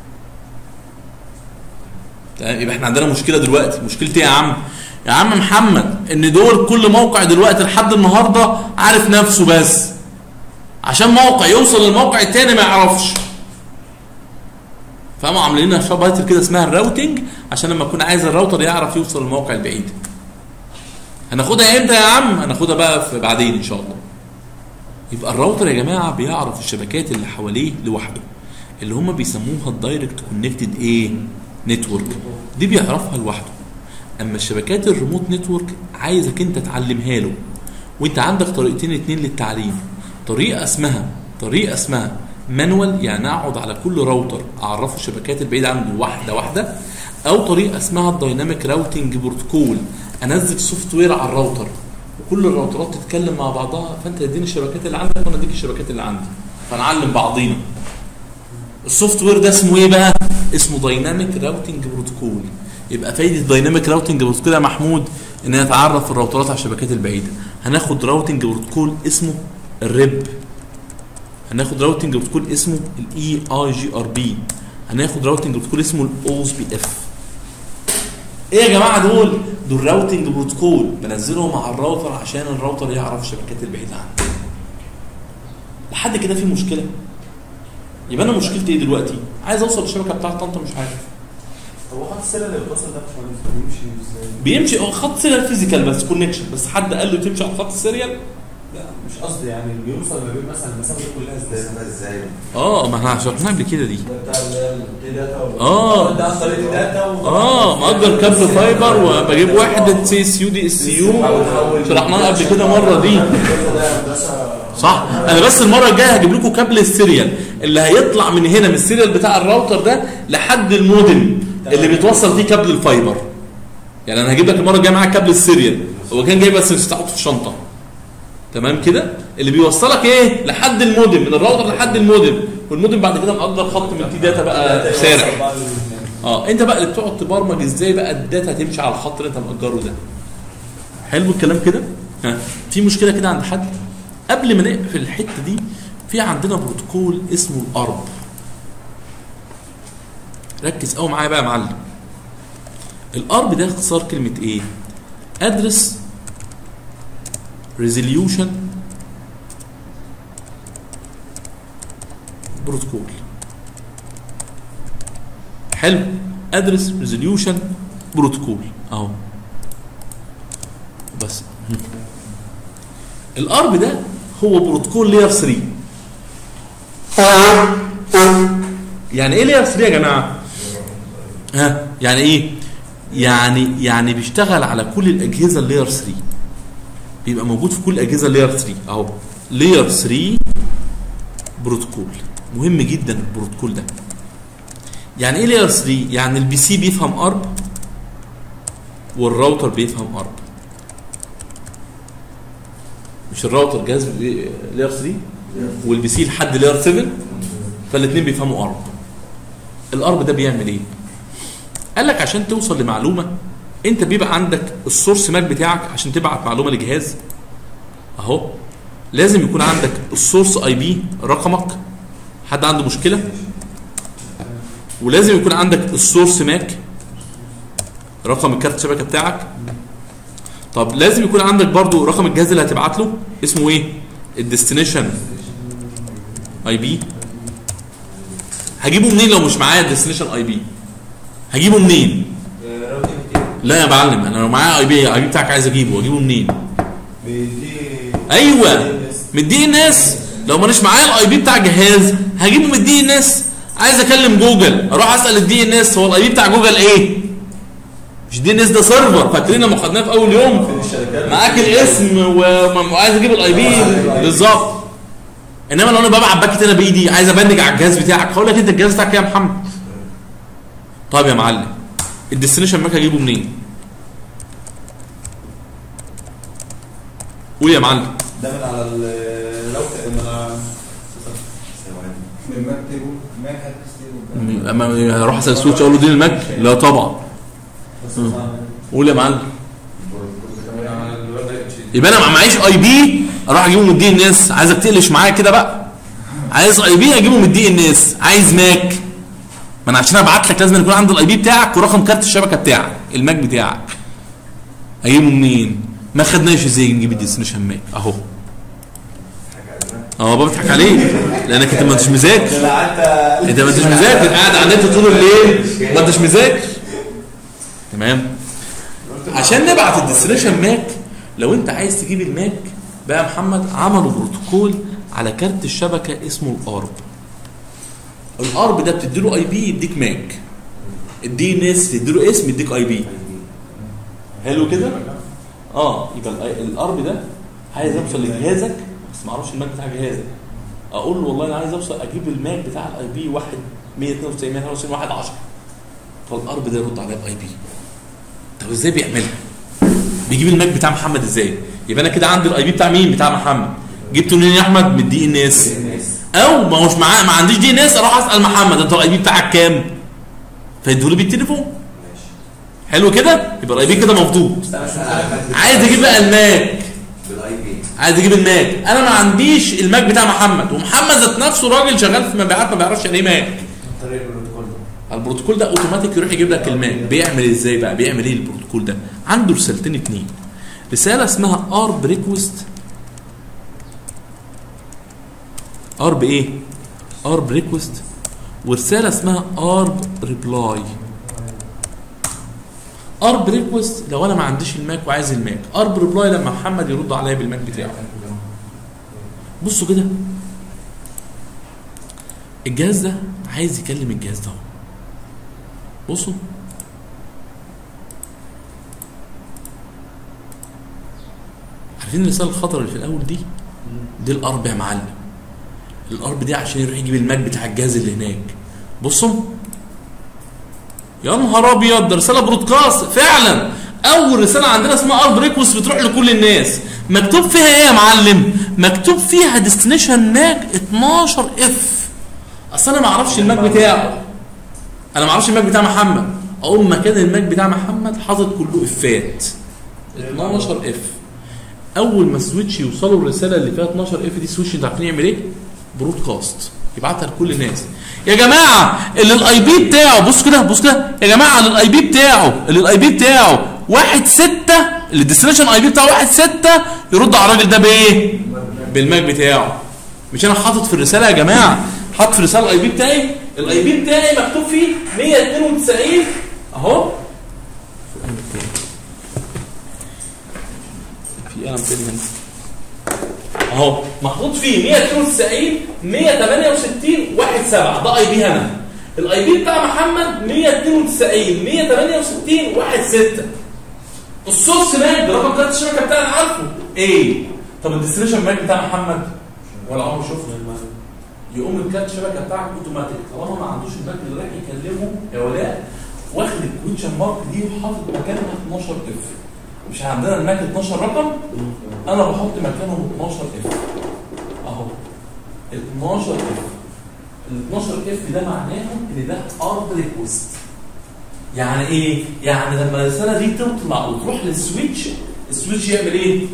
تمام يبقى احنا عندنا مشكله دلوقتي مشكلتي يا عم يا عم محمد ان دول كل موقع دلوقتي لحد النهارده عارف نفسه بس عشان موقع يوصل للموقع التاني ما يعرفش فقاموا عاملين لنا شباتر كده اسمها الراوتنج عشان لما اكون عايز الراوتر يعرف يوصل للموقع البعيد هناخدها امتى يا عم هناخدها بقى في بعدين ان شاء الله يبقى الراوتر يا جماعه بيعرف الشبكات اللي حواليه لوحده اللي هم بيسموها الدايركت كونكتد ايه نتورك دي بيعرفها لوحده اما الشبكات الريموت نتورك عايزك انت تعلمها له وانت عندك طريقتين اتنين للتعليم طريقه اسمها طريقه اسمها مانوال يعني اقعد على كل راوتر اعرفه الشبكات البعيده عنه واحده واحده او طريقه اسمها الدايناميك راوتنج بروتوكول انزل سوفت وير على الراوتر وكل الراوترات تتكلم مع بعضها فانت تديني الشبكات اللي عندك وانا اديك الشبكات اللي عندي فنعلم بعضينا السوفت وير ده اسمه ايه بقى اسمه دايناميك راوتنج بروتوكول يبقى فايده الدايناميك راوتنج بروتوكول يا محمود ان انا اتعرف الراوترات على الشبكات البعيده هناخد راوتنج بروتوكول اسمه الريب هناخد راوتنج بروتوكول اسمه الاي اي جي ار بي هناخد راوتنج بروتوكول اسمه الاوز بي اف ايه يا جماعه دول دول راوتنج بروتوكول بنزلهم على الراوتر عشان الراوتر يعرف الشبكات البعيده عنه لحد كده في مشكله يبقى انا مشكلتي ايه دلوقتي عايز اوصل للشبكه بتاعت طنطا مش عارف
هو خط السيره اللي بيتصل ده مش مهندس بيمشي ازاي؟
بيمشي هو خط سيريال فيزيكال بس كونكشن بس حد قال له تمشي على خط السيريال
لا مش قصدي يعني اللي بيوصل ما بين مثلا المسافه دي كلها ازاي؟
ازاي
اه ما احنا شرحناها قبل كده دي
ده بتاع اللي هي الدي داتا ولا
اه
ده عن طريق الداتا و...
اه مأجر كابل فايبر وبجيب وحده سي اس يو دي اس يو شرحناها قبل كده مره دي صح انا بس المره الجايه هجيب لكم كابل السيريال اللي هيطلع من هنا من السيريال بتاع الراوتر ده لحد المودم اللي بيتوصل فيه كابل الفايبر يعني انا هجيب لك المره الجايه معاك كابل السيريال هو كان جاي بس مش تحطه في الشنطه تمام كده اللي بيوصلك ايه لحد المودم من الراوتر لحد المودم والمودم بعد كده مأجر خط من تي داتا بقى سارح اه انت بقى اللي بتقعد تبرمج ازاي بقى الداتا تمشي على الخط اللي انت مأجره ده حلو الكلام كده ها في مشكله كده عند حد قبل ما نقفل الحته دي في عندنا بروتوكول اسمه الارب ركز قوي معايا بقى يا معلم الارب ده اختصار كلمه ايه ادرس ريزوليوشن بروتوكول حلو ادرس ريزوليوشن بروتوكول اهو بس الارب ده هو بروتوكول لير 3 يعني ايه لير 3 يا جماعه ها يعني ايه يعني يعني بيشتغل على كل الاجهزه اللير 3 بيبقى موجود في كل الاجهزه اللير 3 اهو لير 3 بروتوكول مهم جدا البروتوكول ده يعني ايه لير 3 يعني البي سي بيفهم ارب والراوتر بيفهم ارب مش الراوتر جهاز لير 3 والبي سي لحد لير 7 فالاثنين بيفهموا ارب الارب ده بيعمل ايه قال لك عشان توصل لمعلومه انت بيبقى عندك السورس ماك بتاعك عشان تبعت معلومه لجهاز اهو لازم يكون عندك السورس اي بي رقمك حد عنده مشكله ولازم يكون عندك السورس ماك رقم الكارت الشبكه بتاعك طب لازم يكون عندك برضو رقم الجهاز اللي هتبعت له اسمه ايه الديستنيشن اي بي هجيبه منين لو مش معايا الديستنيشن اي بي هجيبه منين لا يا معلم انا لو معايا اي بي اي بي بتاعك عايز اجيبه اجيبه منين
بيدي
ايوه من الدي ان اس لو مانيش معايا الاي بي بتاع الجهاز هجيبه من الدي ان اس عايز اكلم جوجل اروح اسال الدي ان اس هو الاي بي بتاع جوجل ايه مش دي ان اس ده سيرفر فاكرين لما خدناه في اول يوم
فين الشركات
معاك الاسم و- وعايز اجيب الاي بي بالظبط انما لو انا ببعت باكت انا بايدي عايز ابنج على الجهاز بتاعك هقول لك انت الجهاز بتاعك إيه يا محمد طيب يا معلم الديستنيشن ماك اجيبه منين قول يا معلم
ده من على الراوتر من على
من مكتبه ما حد يستلم
اما هروح اسال السويتش اقول له دي الماك لا طبعا قول يا معلم يبقى انا ما معيش اي بي اروح اجيبه من الدي ان اس عايزك تقلش معايا كده بقى عايز اي بي اجيبه من الدي ان اس عايز ماك ما انا عشان ابعت لك لازم يكون عندي الاي بي بتاعك ورقم كارت الشبكه بتاعك الماك بتاعك اجيبه منين ما خدناش ازاي نجيب الديستنيشن ماك اهو اه بابا بضحك عليك لانك انت ما انتش مذاكر
ده قعدت
انت ما انتش مذاكر قاعد على النت طول الليل ما انتش مذاكر تمام عشان نبعت الديستنيشن ماك لو انت عايز تجيب الماك بقى يا محمد عملوا بروتوكول على كارت الشبكه اسمه الارب الارب ده بتديله اي بي يديك ماك الدي ان اس تديله اسم يديك اي بي حلو كده اه يبقى ال- الارب ده عايز اوصل لجهازك بس ما اعرفش الماك بتاع جهازك اقول له والله انا عايز اوصل اجيب الماك بتاع الاي بي 1 192 192 1 10 فالارب ده يرد عليا باي بي طب ازاي بيعملها؟ بيجيب الماك بتاع محمد ازاي؟ يبقى انا كده عندي الاي بي بتاع مين؟ بتاع محمد جبته منين يا احمد؟ من الدي ان اس او ما هوش معاه ما عنديش دي ان اس اروح اسال محمد انت الاي بي بتاعك كام؟ فيديهولي بالتليفون حلو كده؟ يبقى الاي بي كده مفضوض عايز اجيب بقى الماك
بالاي بي
عايز اجيب الماك انا ما عنديش الماك بتاع محمد ومحمد ذات نفسه راجل شغال في مبيعات ما بيعرفش يعني ايه ماك
طريق البروتوكول ده
البروتوكول ده اوتوماتيك يروح يجيب لك الماك بيعمل ازاي بقى بيعمل ايه البروتوكول ده عنده رسالتين اتنين رساله اسمها ارب ريكوست ارب ايه ارب ريكوست ورساله اسمها ارب ريبلاي ارب ريكوست لو انا ما عنديش الماك وعايز الماك ارب ريبلاي لما محمد يرد عليا بالماك بتاعه بصوا كده الجهاز ده عايز يكلم الجهاز ده اهو. بصوا عارفين الرساله الخطر اللي في الاول دي دي الارب يا معلم الارب دي عشان يروح يجيب الماك بتاع الجهاز اللي هناك بصوا يا نهار ابيض ده رساله برودكاست فعلا اول رساله عندنا اسمها ارب ريكوست بتروح لكل الناس مكتوب فيها ايه يا معلم مكتوب فيها ديستنيشن ماك 12 اف اصل انا ما اعرفش الماك بتاعه انا ما اعرفش الماك بتاع محمد اقوم مكان الماك بتاع محمد حاطط كله افات 12 اف اول ما السويتش يوصلوا الرساله اللي فيها 12 اف دي السويتش انتوا عارفين يعمل ايه برودكاست يبعتها لكل الناس يا جماعه اللي الاي بي بتاعه بص كده بص كده يا جماعه اللي الاي بي بتاعه اللي الاي بي بتاعه واحد ستة اللي الديستنيشن اي بي بتاعه واحد ستة يرد على الراجل ده بايه؟ بالماك بتاعه مش انا حاطط في الرساله يا جماعه حاطط في الرساله الاي بي بتاعي الاي بي بتاعي مكتوب فيه 192 اهو في قلم تاني هنا اهو محطوط فيه 192 168 1 7 ده اي بي هنا الاي بي بتاع محمد 192 168 1 6 السورس ماك ده رقم كارت الشبكه بتاعنا عارفه ايه طب الديستنيشن ماك بتاع محمد ولا عمره شفنا الماك يقوم الكارت الشبكه بتاعك اوتوماتيك طالما ما عندوش الماك اللي رايح يكلمه يا ولاء واخد الكويتشن مارك دي وحاطط مكانها 12 اف مش عندنا الماك 12 رقم انا بحط مكانهم 12 اف اهو 12 اف ال 12 اف ده معناه ان ده ارض ريكوست يعني ايه؟ يعني لما الرساله دي تطلع وتروح للسويتش السويتش يعمل ايه؟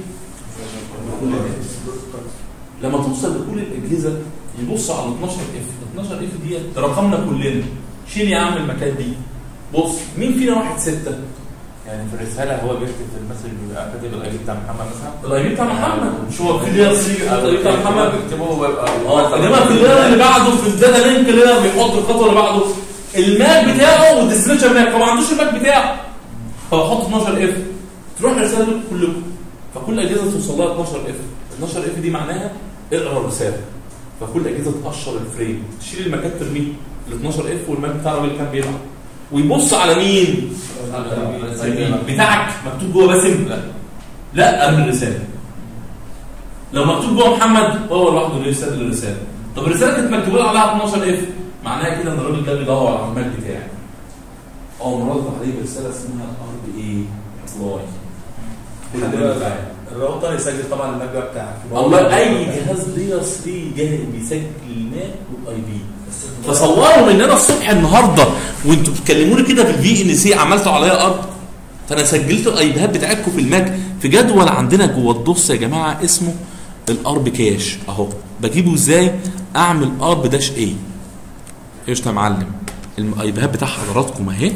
لما توصل لكل الاجهزه يبص على 12 اف 12 اف دي رقمنا كلنا شيل يا عم المكان دي بص مين فينا واحد ستة
يعني في الرساله هو بيكتب في المسج بيبقى كاتب الاي بي بتاع محمد مثلا
الاي بي بتاع محمد مش هو في لير سي الاي بي بتاع محمد
بيكتبه هو يبقى
اه انما في اللير اللي بعده في الداتا لينك اللي بيحط الخطوه اللي بعده الماك بتاعه والديستنيشن ماك فما عندوش الماك بتاعه فبحط 12 اف تروح الرساله دي كلكم فكل اجهزه توصل لها 12 اف 12 اف دي معناها اقرا الرساله فكل اجهزه تقشر الفريم تشيل المكات ترميه ال 12 اف والماك بتاع الراجل كان بيلعب ويبص على مين؟ بتاعك مكتوب جوه باسم لا لا قبل الرساله لو مكتوب جوه محمد هو لوحده اللي يرسل الرساله طب الرساله كانت مكتوب له عليها 12 اف معناها كده ان الراجل ده بيدور على الماك بتاعي اه مراد عليه برساله اسمها ار بي اي ابلاي كل ده بتاعي
الراوتر يسجل طبعا الماك بقى بتاعك
والله اي جهاز ليا 3 جاهز بيسجل الماك والاي بي تصوروا ان انا الصبح النهارده وانتوا بتكلموني كده في الفي ان سي عملتوا عليا ارض فانا سجلت الايباد بتاعتكم في الماك في جدول عندنا جوه الدوس يا جماعه اسمه الارب كاش اهو بجيبه ازاي اعمل ارب داش ايه قشطه يا معلم الايباد بتاع حضراتكم اهي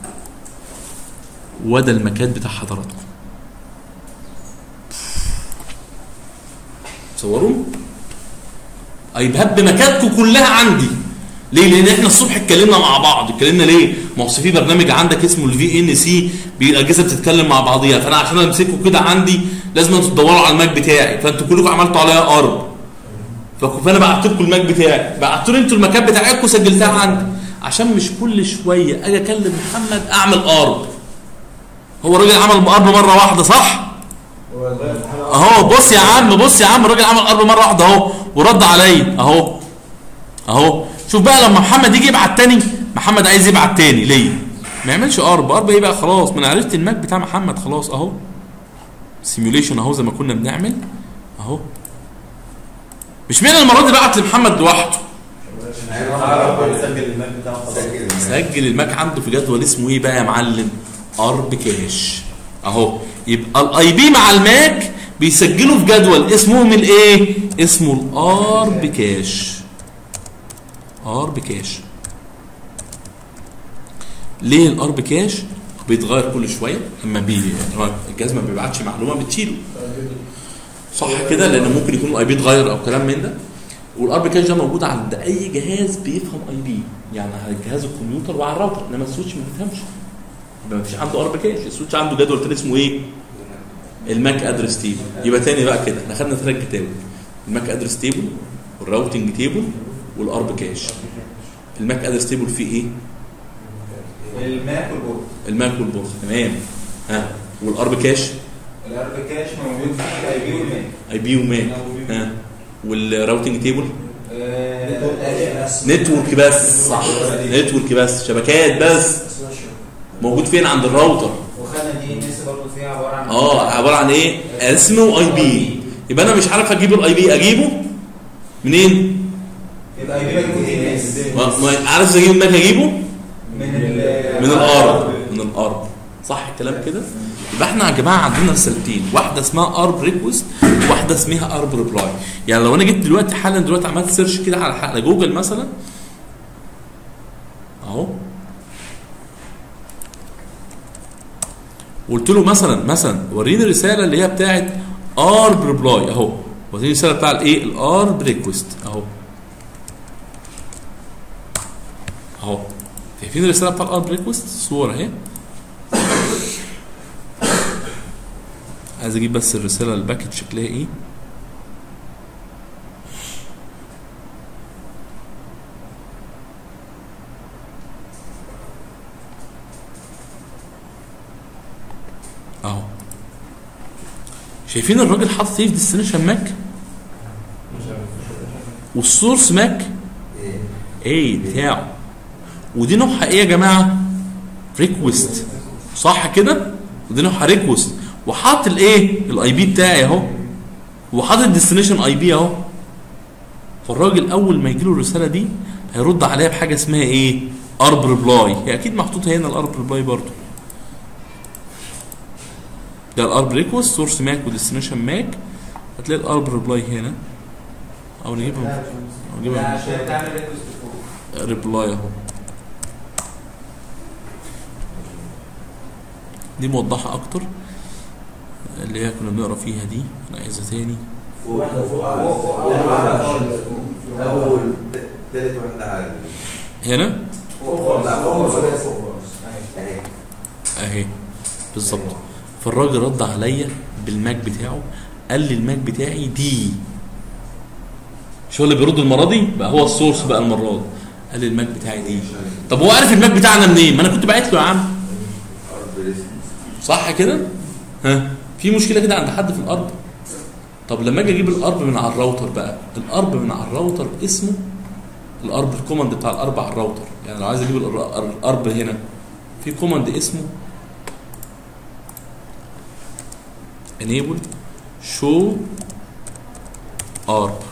وده المكان بتاع حضراتكم تصوروا ايباد بمكاتكم كلها عندي ليه؟ لان احنا الصبح اتكلمنا مع بعض، اتكلمنا ليه؟ ما هو أصل في برنامج عندك اسمه الفي ان سي الاجهزه بتتكلم مع بعضيها، فانا عشان امسكه كده عندي لازم انتوا تدوروا على الماك بتاعي، فانتوا كلكم عملتوا عليا ارب. فك- فانا بعت لكم الماك بتاعي، بعت لي انتوا المكان بتاعتكم سجلتها عندي، عشان مش كل شويه اجي اكلم محمد اعمل ارب. هو الراجل عمل ارب مره واحده صح؟ اهو بص يا عم بص يا عم الراجل عمل ارب مره واحده اهو ورد عليا اهو اهو شوف بقى لما محمد يجي يبعت تاني محمد عايز يبعت تاني ليه ما يعملش ارب ارب ايه بقى خلاص ما انا عرفت الماك بتاع محمد خلاص اهو سيميوليشن اهو زي ما كنا بنعمل اهو مش معنى المره دي بعت لمحمد لوحده
يسجل الماك بتاعه خلاص
سجل الماك عنده في جدول اسمه ايه بقى يا معلم ارب كاش اهو يبقى الاي بي مع الماك بيسجلوا في جدول اسمهم الايه اسمه الارب كاش ارب كاش ليه الارب كاش بيتغير كل شويه اما بي الجهاز ما بيبعتش معلومه بتشيله صح كده لان ممكن يكون الاي بي اتغير او كلام من ده والارب كاش ده موجود عند اي جهاز بيفهم اي بي يعني على جهاز الكمبيوتر وعلى الراوتر انما السويتش ما بيفهمش يبقى ما فيش عنده ارب كاش السويتش عنده جدول تاني اسمه ايه الماك ادرس تيبل يبقى تاني بقى كده احنا خدنا ثلاث كتاب الماك ادرس تيبل والراوتنج تيبل والارب كاش الماك ادرس تيبل فيه ايه
الماك والبورد
الماك والبورد تمام ها والارب كاش
الارب كاش موجود في الاي بي والماك
اي بي وماك ها والراوتنج تيبل
آه،
نتورك بس صح نتورك بس شبكات بس موجود فين عند الراوتر
وخدنا دي ان اس برضه فيها عباره عن
اه عباره عن ايه اسم واي بي يبقى انا مش عارف اجيب الاي بي اجيبه منين
الاي بي بيكون دي ان اس
ما ما عارف اجيب الماك اجيبه
من ال
من الارض من الارض صح الكلام كده يبقى احنا يا جماعه عندنا رسالتين واحده اسمها ارب ريكوست وواحده اسمها ارب ريبلاي يعني لو انا جيت دلوقتي حالا دلوقتي عملت سيرش كده على على جوجل مثلا اهو قلت له مثلا مثلا وريني الرساله اللي هي بتاعت ارب ريبلاي اهو وريني الرساله بتاع الايه الارب ريكوست اهو اهو شايفين الرساله بتاع الارب ريكوست صوره اهي عايز اجيب بس الرساله الباكج شكلها ايه اهو شايفين الراجل حاطط ايه في ديستنيشن ماك والسورس ماك ايه بتاعه ودي نوعها ايه يا جماعه ريكوست صح كده ودي نوعها ريكوست وحاطط الايه الاي بي بتاعي اهو وحاطط الديستنيشن اي بي اهو فالراجل اول ما يجي له الرساله دي هيرد عليها بحاجه اسمها ايه ارب ريبلاي هي اكيد محطوطه هنا الارب ريبلاي برضو ده الارب ريكوست سورس ماك وديستنيشن ماك هتلاقي الارب ريبلاي هنا او نجيبهم او
ده
نجيبها
عشان تعمل ريكوست فوق
ريبلاي اهو دي موضحه اكتر اللي هي كنا بنقرا فيها دي انا عايزها تاني
واحدة فوق
اول تالت واحده على
هنا
لا فوق فوق اهي
اهي بالظبط فالراجل رد عليا بالماك بتاعه قال لي الماك بتاعي دي مش هو اللي بيرد المره دي بقى هو السورس بقى المره دي قال لي الماك بتاعي دي طب هو عارف الماك بتاعنا منين ما انا كنت باعت له يا عم صح كده ها في مشكله كده عند حد في الارض طب لما اجي اجيب الارب من على الراوتر بقى الارب من على الراوتر اسمه الارب الكوماند بتاع الارب على الراوتر يعني لو عايز اجيب الأر- الارب هنا في كوماند اسمه enable show arb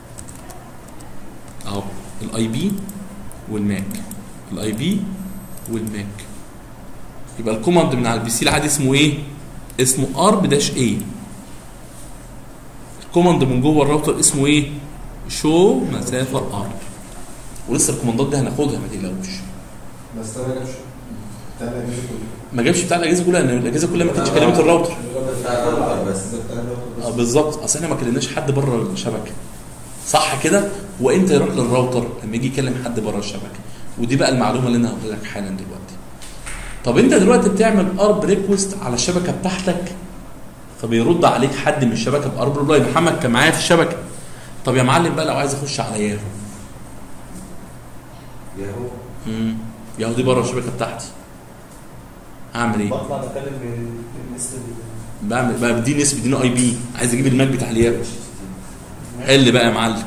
اهو الاي بي والماك الاي بي والماك يبقى الكوماند من على البي سي العادي اسمه ايه اسمه ارب داش ايه الكوماند من جوه الراوتر اسمه ايه شو مسافه ارب ولسه الكوماندات دي هناخدها ما تقلقوش
بس ده ما جابش بتاع الاجهزه كلها
ما جابش بتاع الاجهزه كلها لان الاجهزه كلها ما كانتش كلمه الراوتر
بتاع الراوتر بس
ده بتاع الراوتر
اه
بس
بالظبط اصل احنا ما كلمناش حد بره الشبكه صح كده وامتى يروح للراوتر لما يجي يكلم حد بره الشبكه ودي بقى المعلومه اللي انا هقولها لك حالا دلوقتي طب انت دلوقتي بتعمل ارب ريكوست على الشبكه بتاعتك فبيرد عليك حد من الشبكه بارب ريبلاي محمد كان معايا في الشبكه طب يا معلم بقى لو عايز اخش على ياهو
ياهو
امم ياهو دي بره الشبكه بتاعتي هعمل ايه؟
بطلع بكلم الناس اللي
بعمل بقى بدي نسبه بدينه اي بي عايز اجيب الماك بتاع الياهو حل بقى يا معلم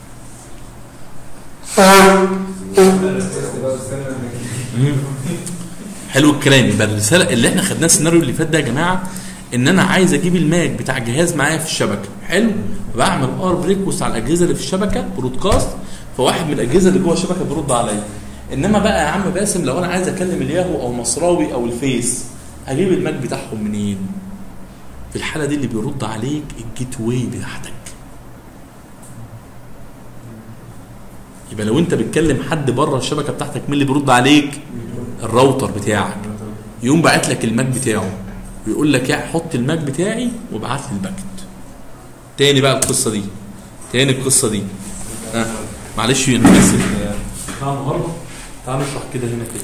بس بقى استنى انك
حلو الكلام يبقى الرساله اللي احنا خدناه السيناريو اللي فات ده يا جماعه ان انا عايز اجيب الماك بتاع الجهاز معايا في الشبكه حلو بعمل ار بريكوست على الاجهزه اللي في الشبكه برودكاست فواحد من الاجهزه اللي جوه الشبكه بيرد عليا انما بقى يا عم باسم لو انا عايز اكلم الياهو او مصراوي او الفيس هجيب الماك بتاعهم منين في الحاله دي اللي بيرد عليك الجيت واي بتاعتك يبقى لو انت بتكلم حد بره الشبكه بتاعتك مين اللي بيرد عليك الراوتر بتاعك يقوم باعت لك الماك بتاعه ويقول لك يا حط الماك بتاعي وابعت لي الباكت تاني بقى القصه دي تاني القصه دي ها معلش انا بس بتاع النهارده تعال نشرح كده هنا كده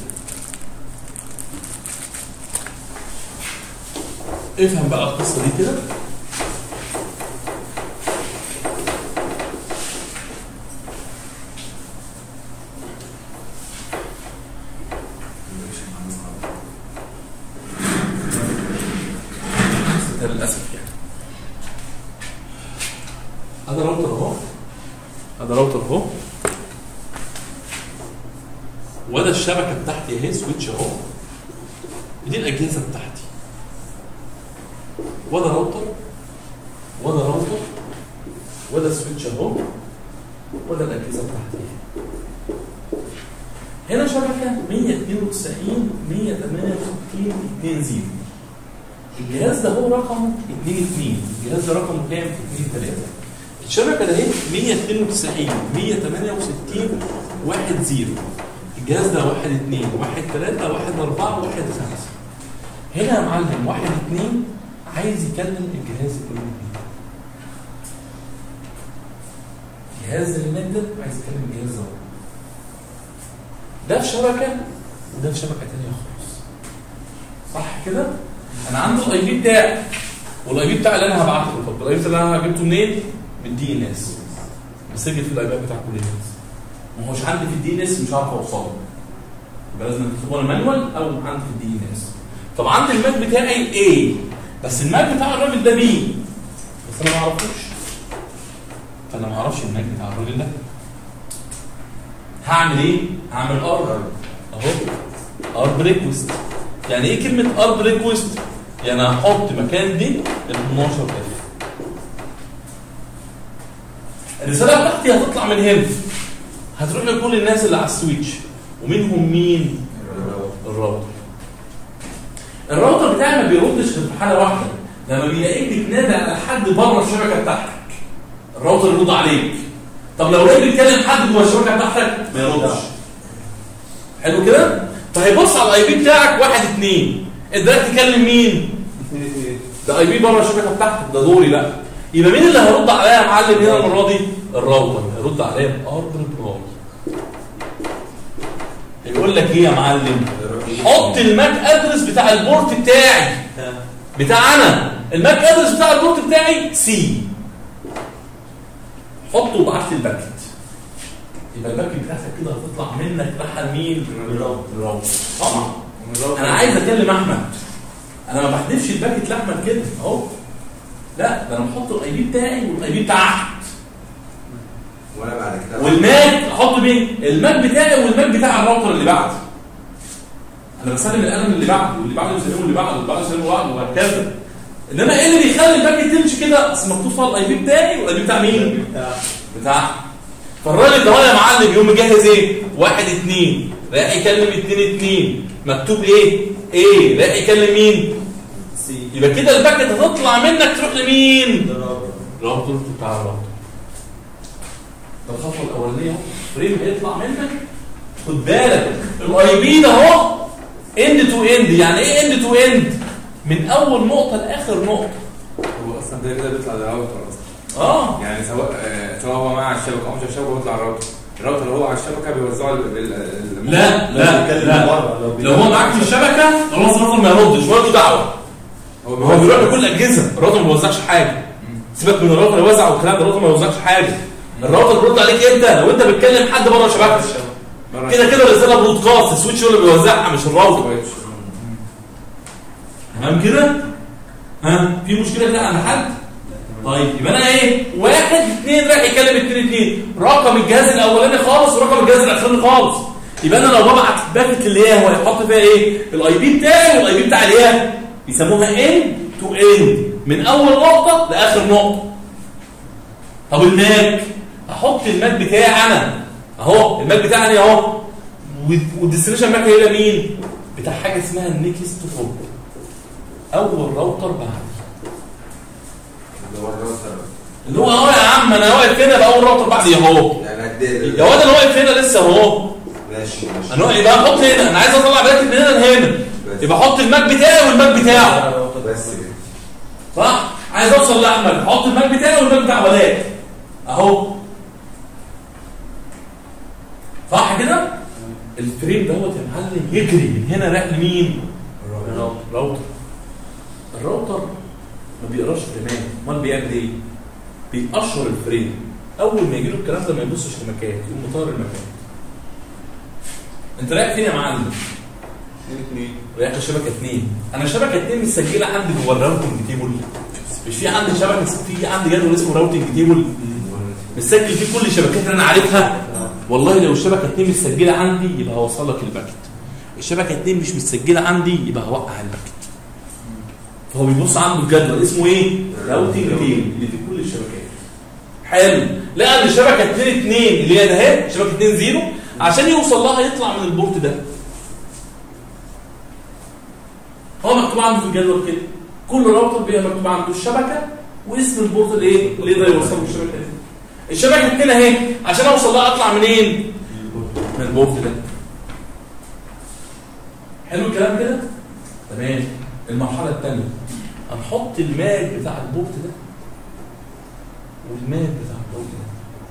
افهم بقى القصه دي كده ده للاسف يعني هذا راوتر اهو هذا راوتر اهو وده الشبكه بتاعتي اهي سويتش اهو دي الاجهزه بتاعتي وده راوتر وده راوتر وده سويتش اهو وده الاجهزه بتاعتي هنا شبكه 192 168 2 0 الجهاز ده هو رقمه 2 2 الجهاز ده رقمه كام 2 3 الشبكه ده اهي 192 168 1 0 الجهاز ده 1 2 1 3 1 4 1 5 هنا يا معلم 1 2 عايز يكلم الجهاز اللي هنا الجهاز اللي هناك ده عايز يكلم الجهاز ده ده في شبكه وده في شبكه ثانيه خالص صح كده؟ انا عندي الاي بي بتاعي والاي بي بتاعي اللي انا هبعته طب الاي بي اللي انا جبته منين؟ من الدي ان اس بسجل في الاي بي بتاع كل الناس ما هوش عندي في الدي ان اس مش عارف اوصله يبقى لازم تكتبه مانوال او عندي في الدي ان اس طب عندي الماك بتاعي ايه بس الماك بتاع الراجل ده بي بس انا ما اعرفوش فانا ما اعرفش الماك بتاع الراجل ده هعمل ايه؟ هعمل ار اهو ارب ريكوست يعني ايه كلمه ارب ريكوست؟ يعني هحط مكان دي ال 12000 الرساله بتاعتي هتطلع من هنا هتروح لكل الناس اللي على السويتش ومنهم مين؟ الراوتر الراوتر بتاعي ما بيردش غير في حاله واحده لما بيلاقيك بتنادي على حد بره الشبكه بتاعتك الراوتر يرد عليك طب لو لقيت بيتكلم حد جوه الشبكه بتاعتك ما يردش حلو كده؟ فهيبص على الاي بي بتاعك واحد اتنين انت رايح تكلم مين؟ ده اي بي بره الشبكه بتاعتك ده دوري بقى يبقى مين اللي هيرد عليا يا معلم هنا المره دي؟ الراوتر هيرد عليا بارض ريبلاي يقول لك ايه يا معلم؟ حط الماك ادرس بتاع البورت بتاعي بتاع انا الماك ادرس بتاع البورت بتاعي سي حطه وبعت لي الباكت يبقى الباكت بتاعتك كده هتطلع منك رايحه لمين؟ للراوتر للراوتر. طبعا انا عايز اكلم احمد انا ما بحذفش الباكت لاحمد كده اهو لا ده انا بحط الاي بي بتاعي والاي بي بتاع احمد
وانا بعد كده
والماك احط مين؟ الماك بتاعي والماك بتاع الراوتر اللي بعده. انا بسلم القلم اللي بعده واللي بعده يسلمه اللي بعده واللي بعده يسلمه اللي بعده وهكذا. انما ايه اللي بيخلي الباك تمشي كده؟ اصل مكتوب فيها الاي بي بتاعي والاي بي بتاع مين؟ بتاع فالراجل ده هو يا معلم يقوم مجهز ايه؟ واحد اتنين رايح يكلم اتنين اتنين مكتوب ايه؟ ايه رايح يكلم مين؟
سي
يبقى كده الباكت هتطلع منك تروح لمين؟
الراوتر
الراوتر بتاع الراوتر ده الخطوه الاولانيه اهو فريم هيطلع منك خد بالك الاي بي ده اهو اند تو اند يعني ايه اند تو اند من اول نقطه لاخر نقطه
هو اصلا كده كده بيطلع للراوتر اصلا
اه
يعني سواء آه، سواء هو مع الشبكه او مش على الشبكه بيطلع الراوتر الراوتر هو على الشبكه بيوزعه ال- ال- ال-
لا لا
بيتكلم
لا
بره
لو هو معاك في الشبكه خلاص الراوتر ما يردش ولا له دعوه
هو
هو بيروح لكل الاجهزه الراوتر ما بيوزعش حاجه سيبك من الراوتر يوزع والكلام ده الراوتر ما بيوزعش حاجه الراوتر بيرد عليك امتى لو انت بتكلم حد بره شبكتك
بره
كده كده الرساله برودكاست السويتش هو اللي بيوزعها مش الراوتر
الشبكة.
تمام كده ها في مشكله كده عند حد طيب يبقى انا ايه واحد اثنين رايح يكلم اثنين اثنين رقم الجهاز الاولاني خالص ورقم الجهاز الاخراني خالص يبقى انا لو ببعت باكت اللي هي هو هيحط فيها ايه الاي بي بتاعي والاي بي بتاع الايه بيسموها ان تو ان من اول نقطه لاخر نقطه طب الماك احط الماك بتاعي انا اهو الماك بتاعي اهو والديستنيشن ماك هيبقى مين بتاع حاجه اسمها النيكست فوق اول راوتر بعد
اللي هو الراوتر
اللي هو اهو يا عم انا واقف هنا بقى اول راوتر بعدي اهو
يعني قد ايه
يا واد انا واقف هنا لسه اهو
ماشي ماشي
انا واقف- يبقى احط هنا انا عايز اطلع بيانات من هنا لهنا
بس
يبقى احط الماك بتاعي والماك بتاعه
بس كده
صح عايز اوصل لاحمد احط الماك بتاعي والماك بتاع ولاد اهو صح كده الفريم دوت يا معلم يجري من هنا رايح لمين الراوتر الراوتر ما بيقراش فريمات امال بيعمل ايه بيقشر الفريم اول ما يجي له الكلام ده ما يبصش لمكان يقوم مطار المكان انت رايح فين يا معلم رايح لشبكه اثنين انا شبكه اثنين مسجله عندي جوه الراوتنج تيبل مش في عندي شبكه في عندي جدول اسمه راوتنج تيبل مسجل فيه كل الشبكات اللي انا عارفها والله لو الشبكه اتنين متسجله عندي يبقى هوصل لك الباكت الشبكه اتنين مش متسجله عندي يبقى هوقع الباكت فهو بيبص عنده الجدول اسمه ايه راوتنج تيبل اللي فيه كل الشبكات حلو لقى ان الشبكه 2 2 اللي هي ده اهي شبكه 2 0 عشان يوصل لها يطلع من البورت ده هو مكتوب عنده في الجدول كده كل راوتر بيبقى مكتوب عنده الشبكه واسم البورت اللي ايه اللي يقدر يوصل له الشبكه دي الشبكه 2 اهي عشان اوصل لها اطلع منين من البورت ده حلو الكلام كده تمام المرحله الثانيه هنحط الماج بتاع البورت ده والماج بتاع البورت ده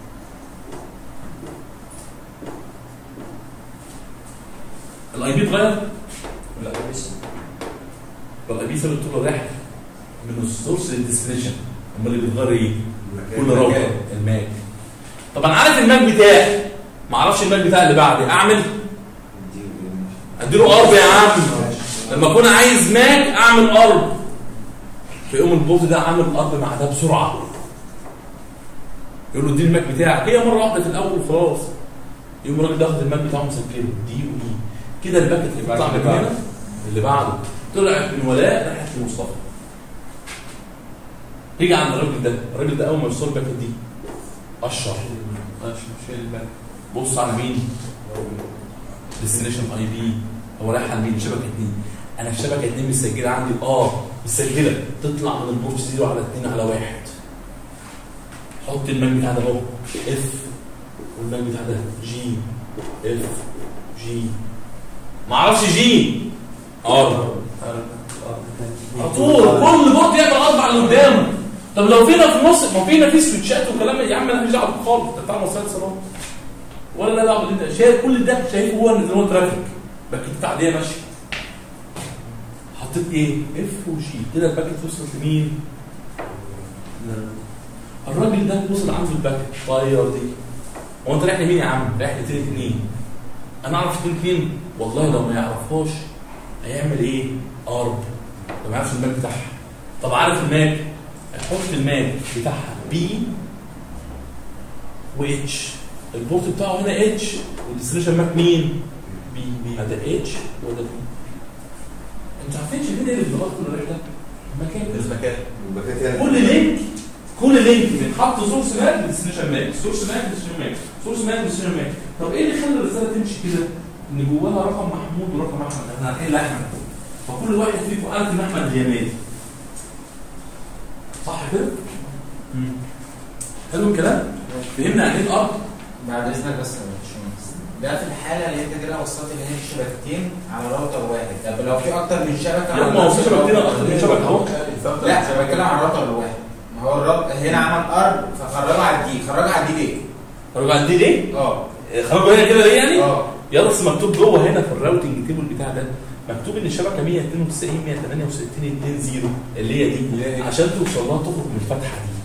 الاي بي اتغير
لا لسه
الاي بي ثابت طول الرحله من السورس للديستنيشن امال اللي بيتغير ايه كل راوتر الماج طب انا عارف الماج بتاعي ما اعرفش الماج بتاع اللي بعدي اعمل اديله ارب يا عم لما اكون عايز ماج اعمل ارب فيقوم البوت ده عامل ارب مع ده بسرعه يقول له اديني الماج بتاعك هي مره واحده في الاول وخلاص يقوم الراجل ده ياخد الماج بتاعه مسجله دي ودي كده الباكت اللي بيطلع من هنا اللي بعده طلعت من ولاء راحت لمصطفى يجي عند الراجل ده الراجل ده اول ما يوصل الباكت دي قشر بص على مين ديستنيشن اي بي هو رايح على مين شبكه 2 انا في شبكه 2 مسجله عندي اه مسجله تطلع من البورت 0 على 2 على 1 حط الماج بتاع ده اهو اف والماج بتاع ده جي اف جي ما اعرفش جي ار على طول كل بورت يعمل اربع اللي قدامه طب لو فينا في النص ما فينا في سويتشات وكلام يا عم انا مش دعوه خالص ده بتاع مصريات صالون ولا لا دعوه باللي انت شايف كل ده شايفه هو ان هو ترافيك باكيت عاديه ماشيه حطيت ايه؟ اف وجي كده الباكيت وصلت لمين؟ الراجل ده وصل عنده الباكت طير دي هو انت رايح لمين يا عم؟ رايح لتين اتنين انا اعرف اتنين اتنين والله لو ما يعرفهاش هيعمل ايه؟ ارب ما يعرفش الماك بتاعها طب عارف الماك هيحط الماك بتاعها بي واتش البورت بتاعه هنا اتش والديستنيشن ماك مين؟ بي بي هذا اتش وده بي انتوا عارفين شايفين ايه اللي بيغلط كل الراجل ده؟ المكان
المكان
المكان هنا
كل لينك كل لينك بيتحط سورس ماك ديستنيشن ماك سورس ماك ديستنيشن ماك سورس ماك ديستنيشن ماك طب ايه اللي خلى الرساله تمشي كده؟ ان جواها رقم محمود ورقم احمد احنا هنحل احمد فكل واحد فيكم قالت ان احمد اليماني صح كده؟ حلو الكلام؟ فهمنا يعني ايه الارض؟
بعد اذنك بس يا باشمهندس ده في الحاله اللي انت كده وصلت ان هي شبكتين على راوتر واحد طب لو في اكتر من شبكه
يا
على
ما هو
نفس
في شبكتين
الراوتر،
اكتر من شبكه اهو
لا انا بتكلم عن الراوتر الواحد ما هو الرابط هنا عمل ارض فخرجها على الدي خرجها على الدي ليه؟
رجع دي ليه؟
اه
خرجوا هنا كده ليه يعني؟
اه
يا بس مكتوب جوه هنا في الراوتنج تيبل بتاع ده مكتوب ان الشبكه 192 168 2 0 اللي هي دي عشان توصل لها تخرج من الفتحه دي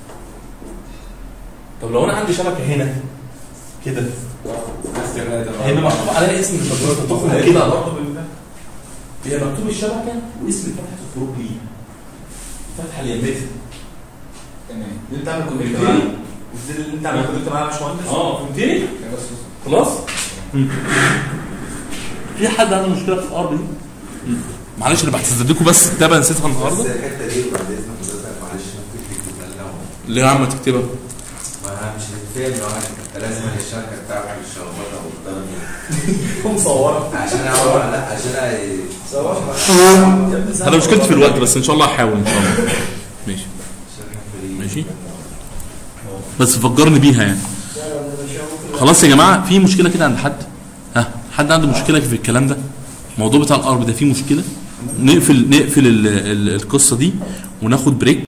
طب لو انا عندي شبكه هنا كده هيبقى مكتوب عليها اسم الشبكه تخرج كده
برضه بالله
هي مكتوب الشبكه واسم فتحه الخروج ليه الفتحه اليمتى
تمام
اللي انت عامل كونكت معاه مش ده اللي انت عامل كونكت معاه يا باشمهندس
اه فهمتني؟
يا بس
خلاص؟ في حد عنده مشكله في الارض دي؟ معلش انا بعتذر لكم بس كتابه نسيتها
بس
النهارده
الحته دي بعد اذن حضرتك معلش ممكن تكتب لنا
ليه يا عم تكتبها؟
ما انا مش هتفهم لو انا انت لازم الشركه بتاعتك الشخبطه والضرب
مصوره
عشان اعرف لا عشان أ-
صورها
انا مشكلتي في الوقت بس ان شاء الله هحاول ان شاء الله ماشي
عشان أحب ليه.
ماشي بس فكرني بيها يعني خلاص يا جماعه في مشكله كده عند حد ها حد عنده مشكله في الكلام ده الموضوع بتاع الارض ده فيه مشكله نقفل نقفل ال- ال- القصه دي وناخد بريك